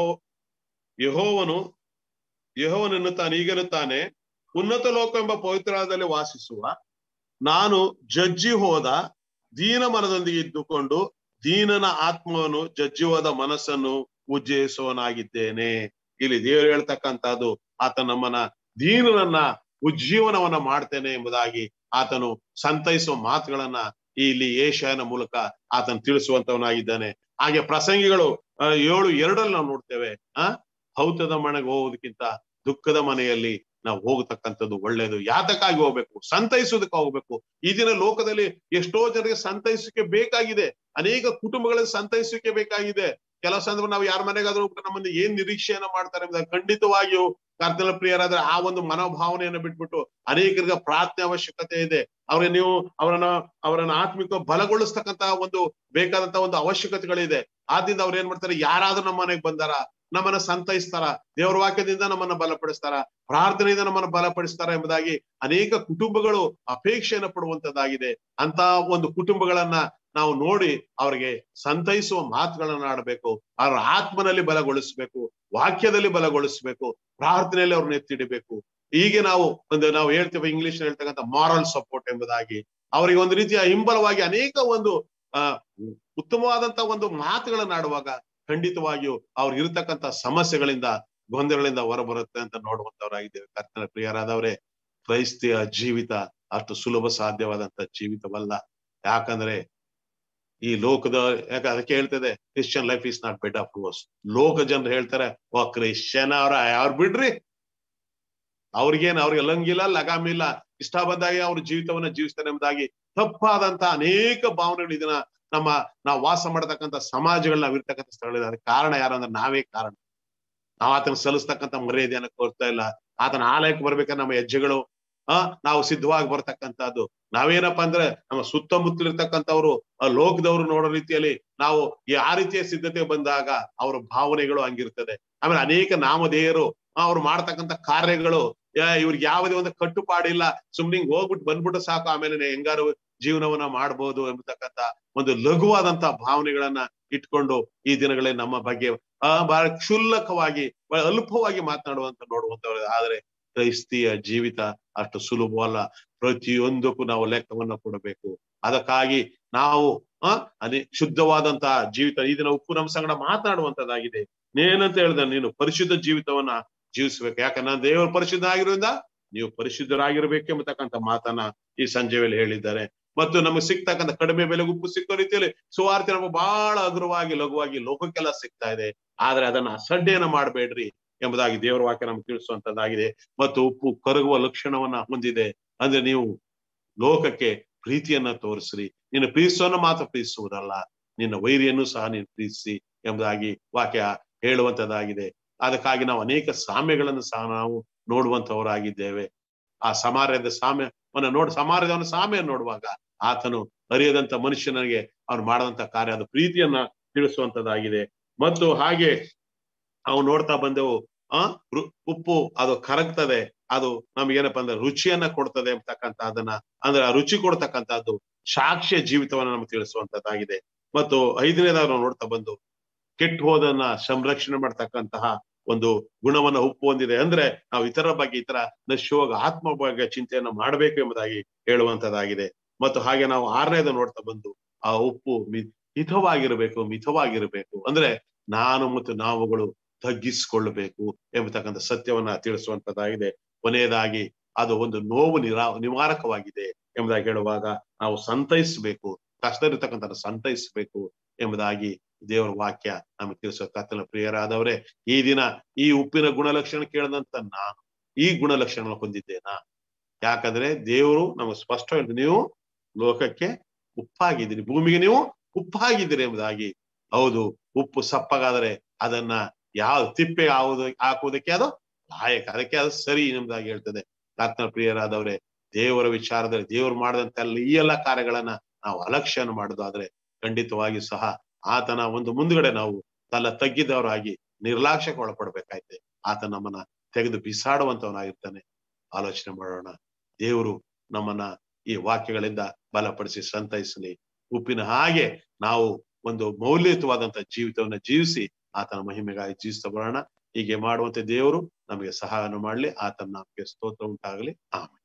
ಯಹೋವನು ಯಹೋವನೆನ್ನುತ್ತಾನೆ ಈಗೆನ್ನುತ್ತಾನೆ ಉನ್ನತ ಲೋಕ ಎಂಬ ಪವಿತ್ರಾದಲ್ಲಿ ವಾಸಿಸುವ ನಾನು ಜಜ್ಜಿ ಹೋದ ದೀನ ಮನದೊಂದಿಗೆ ಇದ್ದುಕೊಂಡು ದೀನನ ಆತ್ಮವನ್ನು ಜಜ್ಜಿ ಹೋದ ಮನಸ್ಸನ್ನು ಉಜ್ಜಯಿಸುವನಾಗಿದ್ದೇನೆ ಇಲ್ಲಿ ದೇವರು ಹೇಳ್ತಕ್ಕಂಥದ್ದು ಆತ ನಮ್ಮನ್ನ ದೀನನನ್ನ ಉಜ್ಜೀವನವನ್ನ ಮಾಡ್ತೇನೆ ಎಂಬುದಾಗಿ ಆತನು ಸಂತೈಸುವ ಮಾತುಗಳನ್ನ ಇಲ್ಲಿ ಏಷಯನ ಮೂಲಕ ಆತನು ತಿಳಿಸುವಂತವನಾಗಿದ್ದಾನೆ ಹಾಗೆ ಪ್ರಸಂಗಿಗಳು ಏಳು ಎರಡಲ್ಲಿ ನಾವು ನೋಡ್ತೇವೆ ಆ ಹೌತದ ಮನೆಗೆ ಹೋಗೋದಕ್ಕಿಂತ ದುಃಖದ ಮನೆಯಲ್ಲಿ ನಾವು ಹೋಗತಕ್ಕಂಥದ್ದು ಒಳ್ಳೇದು ಯಾತಕ್ಕಾಗಿ ಹೋಗ್ಬೇಕು ಸಂತೈಸೋದಕ್ಕೆ ಹೋಗ್ಬೇಕು ಈ ದಿನ ಲೋಕದಲ್ಲಿ ಎಷ್ಟೋ ಜನರಿಗೆ ಸಂತೈಸಿಕೆ ಬೇಕಾಗಿದೆ ಅನೇಕ ಕುಟುಂಬಗಳಲ್ಲಿ ಸಂತೈಸಿಕೆ ಬೇಕಾಗಿದೆ ಕೆಲವು ಸಂದರ್ಭ ನಾವು ಯಾರ ಮನೆಗಾದ್ರೂ ನಮ್ಮನ್ನು ಏನ್ ನಿರೀಕ್ಷೆಯನ್ನ ಮಾಡ್ತಾರೆ ಎಂಬುದಾಗಿ ಖಂಡಿತವಾಗಿಯೂ ಕರ್ತನ ಪ್ರಿಯರಾದ್ರೆ ಆ ಒಂದು ಮನೋಭಾವನೆಯನ್ನ ಬಿಟ್ಬಿಟ್ಟು ಅನೇಕರಿಗೆ ಪ್ರಾರ್ಥನೆ ಅವಶ್ಯಕತೆ ಇದೆ ಅವ್ರಿಗೆ ನೀವು ಅವರನ್ನ ಅವರನ್ನ ಆತ್ಮಿಕ ಬಲಗೊಳಿಸ್ತಕ್ಕಂತ ಒಂದು ಬೇಕಾದಂತ ಒಂದು ಅವಶ್ಯಕತೆಗಳಿದೆ ಆದ್ರಿಂದ ಅವ್ರು ಏನ್ ಮಾಡ್ತಾರೆ ಯಾರಾದ್ರೂ ನಮ್ಮ ಮನೆಗೆ ಬಂದಾರ ನಮ್ಮನ್ನ ಸಂತೈಸ್ತಾರ ದೇವರ ವಾಕ್ಯದಿಂದ ನಮ್ಮನ್ನ ಬಲಪಡಿಸ್ತಾರ ಪ್ರಾರ್ಥನೆಯಿಂದ ನಮ್ಮನ್ನ ಬಲಪಡಿಸ್ತಾರ ಎಂಬುದಾಗಿ ಅನೇಕ ಕುಟುಂಬಗಳು ಅಪೇಕ್ಷೆಯನ್ನು ಪಡುವಂತದ್ದಾಗಿದೆ ಅಂತ ಒಂದು ಕುಟುಂಬಗಳನ್ನ ನಾವು ನೋಡಿ ಅವರಿಗೆ ಸಂತೈಸುವ ಮಾತುಗಳನ್ನ ಆಡಬೇಕು ಅವರ ಆತ್ಮನಲ್ಲಿ ಬಲಗೊಳಿಸ್ಬೇಕು ವಾಕ್ಯದಲ್ಲಿ ಬಲಗೊಳಿಸ್ಬೇಕು ಪ್ರಾರ್ಥನೆಯಲ್ಲಿ ಅವ್ರನ್ನ ಎತ್ತಿಡಬೇಕು ಹೀಗೆ ನಾವು ಒಂದು ನಾವು ಹೇಳ್ತೇವೆ ಇಂಗ್ಲಿಷ್ ಹೇಳ್ತಕ್ಕಂಥ ಮಾರಲ್ ಸಪೋರ್ಟ್ ಎಂಬುದಾಗಿ ಅವರಿಗೆ ಒಂದು ರೀತಿಯ ಹಿಂಬಲವಾಗಿ ಅನೇಕ ಒಂದು ಆ ಉತ್ತಮವಾದಂತ ಒಂದು ಮಾತುಗಳನ್ನ ಆಡುವಾಗ ಖಂಡಿತವಾಗಿಯೂ ಅವ್ರು ಇರತಕ್ಕಂತ ಸಮಸ್ಯೆಗಳಿಂದ ಗೊಂದಲಗಳಿಂದ ಹೊರಬರುತ್ತೆ ಅಂತ ನೋಡುವಂತವರಾಗಿದ್ದೇವೆ ಕರ್ತನ ಪ್ರಿಯರಾದವರೇ ಕ್ರೈಸ್ತಿಯ ಜೀವಿತ ಅಷ್ಟು ಸುಲಭ ಸಾಧ್ಯವಾದಂತ ಜೀವಿತವಲ್ಲ ಯಾಕಂದ್ರೆ ಈ ಲೋಕದ ಯಾಕೆ ಅದಕ್ಕೆ ಹೇಳ್ತದೆ Christian life is not bed of course ಲೋಕ ಜನರು ಹೇಳ್ತಾರೆ ಓ ಕ್ರಿಶ್ಚಿಯನ್ ಅವ್ರ ಅವ್ರು ಬಿಡ್ರಿ ಅವ್ರಿಗೇನ್ ಅವ್ರಿಗೆ ಲಂಗಿಲ್ಲ ಲಗಾಮಿಲ್ಲ ಇಷ್ಟ ಬಂದಾಗೆ ಅವ್ರ ಜೀವಿತವನ್ನ ಜೀವಿಸ್ತಾರೆ ಎಂಬುದಾಗಿ ತಪ್ಪಾದಂತ ಅನೇಕ ಭಾವನೆಗಳು ಇದನ್ನ ನಮ್ಮ ನಾವು ವಾಸ ಮಾಡತಕ್ಕಂಥ ಸಮಾಜಗಳು ನಾವ್ ಇರ್ತಕ್ಕಂಥ ಸ್ಥಳಗಳಿದೆ ಅದಕ್ಕೆ ಕಾರಣ ಯಾರು ಅಂದ್ರೆ ನಾವೇ ಕಾರಣ ನಾವು ಆತನ ಸಲ್ಲಿಸ್ತಕ್ಕಂಥ ಮರ್ಯಾದೆಯನ್ನು ಕೊಡ್ತಾ ಇಲ್ಲ ಆತನ ಆಲಯಕ್ಕೆ ಬರ್ಬೇಕಾದ್ರೆ ನಮ್ಮ ಹೆಜ್ಜೆಗಳು ಆ ನಾವು ಸಿದ್ಧವಾಗಿ ಬರ್ತಕ್ಕಂಥದ್ದು ನಾವೇನಪ್ಪಾ ಅಂದ್ರೆ ನಮ್ಮ ಸುತ್ತಮುತ್ತಲಿರ್ತಕ್ಕಂಥವ್ರು ಆ ಲೋಕದವ್ರು ನೋಡೋ ರೀತಿಯಲ್ಲಿ ನಾವು ಆ ರೀತಿಯ ಸಿದ್ಧತೆ ಬಂದಾಗ ಅವ್ರ ಭಾವನೆಗಳು ಹಂಗಿರ್ತದೆ ಆಮೇಲೆ ಅನೇಕ ನಾಮಧೇಯರು ಅವ್ರು ಮಾಡ್ತಕ್ಕಂಥ ಕಾರ್ಯಗಳು ಇವ್ರಿಗೆ ಯಾವುದೇ ಒಂದು ಕಟ್ಟುಪಾಡಿಲ್ಲ ಸುಮ್ನೆ ಹಿಂಗ್ ಹೋಗ್ಬಿಟ್ಟು ಬಂದ್ಬಿಟ್ಟು ಸಾಕು ಆಮೇಲೆ ಹೆಂಗಾರು ಜೀವನವನ್ನ ಮಾಡ್ಬೋದು ಎಂಬತಕ್ಕಂಥ ಒಂದು ಲಘುವಾದಂತ ಭಾವನೆಗಳನ್ನ ಇಟ್ಕೊಂಡು ಈ ದಿನಗಳಲ್ಲಿ ನಮ್ಮ ಬಗ್ಗೆ ಆ ಬಹಳ ಕ್ಷುಲ್ಲಕವಾಗಿ ಬಹಳ ಅಲ್ಪವಾಗಿ ಮಾತನಾಡುವಂತ ನೋಡುವಂತವ್ರು ಆದ್ರೆ ಕ್ರೈಸ್ತಿಯ ಜೀವಿತ ಅಷ್ಟು ಸುಲಭವಲ್ಲ ಪ್ರತಿಯೊಂದಕ್ಕೂ ನಾವು ಲೆಕ್ಕವನ್ನ ಕೊಡಬೇಕು ಅದಕ್ಕಾಗಿ ನಾವು ಆ ಅದೇ ಶುದ್ಧವಾದಂತಹ ಜೀವಿತ ಈ ದಿನ ಉಪ್ಪು ನಮ್ಮ ಸಂಗಡ ಮಾತನಾಡುವಂತದ್ದಾಗಿದೆ ಏನಂತ ಹೇಳಿದ್ರೆ ನೀನು ಪರಿಶುದ್ಧ ಜೀವಿತವನ್ನ ಜೀವಿಸ್ಬೇಕು ಯಾಕಂದ್ರೆ ದೇವರು ಪರಿಶುದ್ಧ ಆಗಿರೋದ್ರಿಂದ ನೀವು ಪರಿಶುದ್ಧರಾಗಿರ್ಬೇಕು ಎಂಬತಕ್ಕಂಥ ಮಾತನ್ನ ಈ ಸಂಜೆ ವೇಳೆ ಹೇಳಿದ್ದಾರೆ ಮತ್ತು ನಮಗೆ ಸಿಗ್ತಕ್ಕಂಥ ಕಡಿಮೆ ಬೆಲೆಗೆ ಉಪ್ಪು ಸಿಕ್ಕೋ ರೀತಿಯಲ್ಲಿ ಸುವಾರ್ತೆ ನಮಗೆ ಬಹಳ ಅಗ್ರವಾಗಿ ಲಘುವಾಗಿ ಲೋಕಕ್ಕೆಲ್ಲ ಸಿಗ್ತಾ ಇದೆ ಆದ್ರೆ ಅದನ್ನ ಅಸಡ್ಡೆಯನ್ನ ಮಾಡಬೇಡ್ರಿ ಎಂಬುದಾಗಿ ದೇವರ ವಾಕ್ಯ ನಮ್ಗೆ ತಿಳಿಸುವಂತದ್ದಾಗಿದೆ ಮತ್ತು ಉಪ್ಪು ಕರಗುವ ಲಕ್ಷಣವನ್ನ ಹೊಂದಿದೆ ಅಂದ್ರೆ ನೀವು ಲೋಕಕ್ಕೆ ಪ್ರೀತಿಯನ್ನ ತೋರಿಸ್ರಿ ನಿನ್ನ ಪ್ರೀತಿಸೋನ್ನ ಮಾತ್ರ ಪ್ರೀತಿಸುವುದಲ್ಲ ನಿನ್ನ ವೈರಿಯನ್ನು ಸಹ ನೀನು ಪ್ರೀತಿಸಿ ಎಂಬುದಾಗಿ ವಾಕ್ಯ ಹೇಳುವಂತದ್ದಾಗಿದೆ ಅದಕ್ಕಾಗಿ ನಾವು ಅನೇಕ ಸಾಮ್ಯಗಳನ್ನು ಸಹ ನಾವು ನೋಡುವಂತವರಾಗಿದ್ದೇವೆ ಆ ಸಮಾರ್ಯದ ಸಾಮ್ಯವನ್ನ ನೋಡ್ ಸಮಾರ್ಯದವನ ಸಾಮ್ಯ ನೋಡುವಾಗ ಆತನು ಅರಿಯದಂತ ಮನುಷ್ಯನಿಗೆ ಅವನು ಮಾಡದಂತ ಕಾರ್ಯ ಅದು ಪ್ರೀತಿಯನ್ನ ತಿಳಿಸುವಂತದ್ದಾಗಿದೆ ಮತ್ತು ಹಾಗೆ ನಾವು ನೋಡ್ತಾ ಬಂದೆವು ಆ ಉಪ್ಪು ಅದು ಕರಗ್ತದೆ ಅದು ನಮ್ಗೇನಪ್ಪ ಅಂದ್ರೆ ರುಚಿಯನ್ನ ಕೊಡ್ತದೆ ಅಂತಕ್ಕಂಥ ಅದನ್ನ ಅಂದ್ರೆ ಆ ರುಚಿ ಕೊಡ್ತಕ್ಕಂಥದ್ದು ಸಾಕ್ಷ್ಯ ಜೀವಿತವನ್ನ ನಮ್ಗೆ ತಿಳಿಸುವಂತದ್ದಾಗಿದೆ ಮತ್ತು ಐದನೇದಾಗ ನಾವು ನೋಡ್ತಾ ಬಂದು ಕೆಟ್ಟು ಹೋದನ್ನ ಸಂರಕ್ಷಣೆ ಮಾಡ್ತಕ್ಕಂತಹ ಒಂದು ಗುಣವನ್ನ ಉಪ್ಪು ಹೊಂದಿದೆ ಅಂದ್ರೆ ನಾವು ಇತರ ಬಗ್ಗೆ ಇತರ ನಶ್ಯೋಗ ಆತ್ಮ ಬಗ್ಗೆ ಚಿಂತೆಯನ್ನ ಮಾಡಬೇಕು ಎಂಬುದಾಗಿ ಹೇಳುವಂತದ್ದಾಗಿದೆ ಮತ್ತು ಹಾಗೆ ನಾವು ಆರನೇದ ನೋಡ್ತಾ ಬಂದು ಆ ಉಪ್ಪು ಮಿ ಹಿತವಾಗಿರ್ಬೇಕು ಮಿತವಾಗಿರ್ಬೇಕು ಅಂದ್ರೆ ನಾನು ಮತ್ತು ನಾವುಗಳು ತಗ್ಗಿಸಿಕೊಳ್ಳಬೇಕು ಎಂಬತಕ್ಕಂಥ ಸತ್ಯವನ್ನ ತಿಳಿಸುವಂತದ್ದಾಗಿದೆ ಕೊನೆಯದಾಗಿ ಅದು ಒಂದು ನೋವು ನಿರಾ ನಿವಾರಕವಾಗಿದೆ ಎಂಬುದಾಗಿ ಹೇಳುವಾಗ ನಾವು ಸಂತೈಸಬೇಕು ಕಷ್ಟದಲ್ಲಿರ್ತಕ್ಕಂಥ ಸಂತೈಸಬೇಕು ಎಂಬುದಾಗಿ ದೇವರ ವಾಕ್ಯ ನಮಗೆ ತಿಳಿಸೋ ಕತ್ತಲ ಪ್ರಿಯರಾದವರೇ ಈ ದಿನ ಈ ಉಪ್ಪಿನ ಗುಣಲಕ್ಷಣ ಕೇಳದಂತ ನಾನು ಈ ಗುಣಲಕ್ಷಣ ಹೊಂದಿದ್ದೇನಾ ಯಾಕಂದ್ರೆ ದೇವರು ನಮಗೆ ಸ್ಪಷ್ಟ ಹೇಳಿದ್ರು ನೀವು ಲೋಕಕ್ಕೆ ಉಪ್ಪಾಗಿದ್ದೀರಿ ಭೂಮಿಗೆ ನೀವು ಉಪ್ಪಾಗಿದ್ದೀರಿ ಎಂಬುದಾಗಿ ಹೌದು ಉಪ್ಪು ಸಪ್ಪಗಾದರೆ ಅದನ್ನ ಯಾವ ತಿಪ್ಪೆ ಆವುದು ಹಾಕುವುದಕ್ಕೆ ಅದು ಲಾಯಕ ಅದಕ್ಕೆ ಅದು ಸರಿ ಎಂಬುದಾಗಿ ಹೇಳ್ತದೆ ಕರ್ತನ ಪ್ರಿಯರಾದವರೇ ದೇವರ ವಿಚಾರದಲ್ಲಿ ದೇವರು ಮಾಡಿದಂತ ಈ ಎಲ್ಲ ಕಾರ್ಯಗಳನ್ನ ನಾವು ಅಲಕ್ಷ್ಯನ ಮಾಡುದಾದ್ರೆ ಖಂಡಿತವಾಗಿ ಸಹ ಆತನ ಒಂದು ಮುಂದ್ಗಡೆ ನಾವು ತಲ್ಲ ತಗ್ಗಿದವರಾಗಿ ನಿರ್ಲಕ್ಷ್ಯಕ್ಕೆ ಒಳಪಡ್ಬೇಕಾಯ್ತೆ ಆತ ನಮ್ಮನ್ನ ತೆಗೆದು ಬಿಸಾಡುವಂತವನಾಗಿರ್ತಾನೆ ಆಲೋಚನೆ ಮಾಡೋಣ ದೇವರು ನಮ್ಮನ್ನ ಈ ವಾಕ್ಯಗಳಿಂದ ಬಲಪಡಿಸಿ ಸಂತೈಸಲಿ ಉಪ್ಪಿನ ಹಾಗೆ ನಾವು ಒಂದು ಮೌಲ್ಯಯುತವಾದಂತ ಜೀವಿತವನ್ನ ಜೀವಿಸಿ ಆತನ ಮಹಿಮೆಗಾಗಿ ಜೀವಿಸ್ತಾ ಬರೋಣ ಹೀಗೆ ಮಾಡುವಂತೆ ದೇವರು ನಮಗೆ ಸಹಾಯವನ್ನು ಮಾಡ್ಲಿ ಆತನ ನಮಗೆ ಸ್ತೋತ್ರ ಉಂಟಾಗಲಿ ಆಮೇಲೆ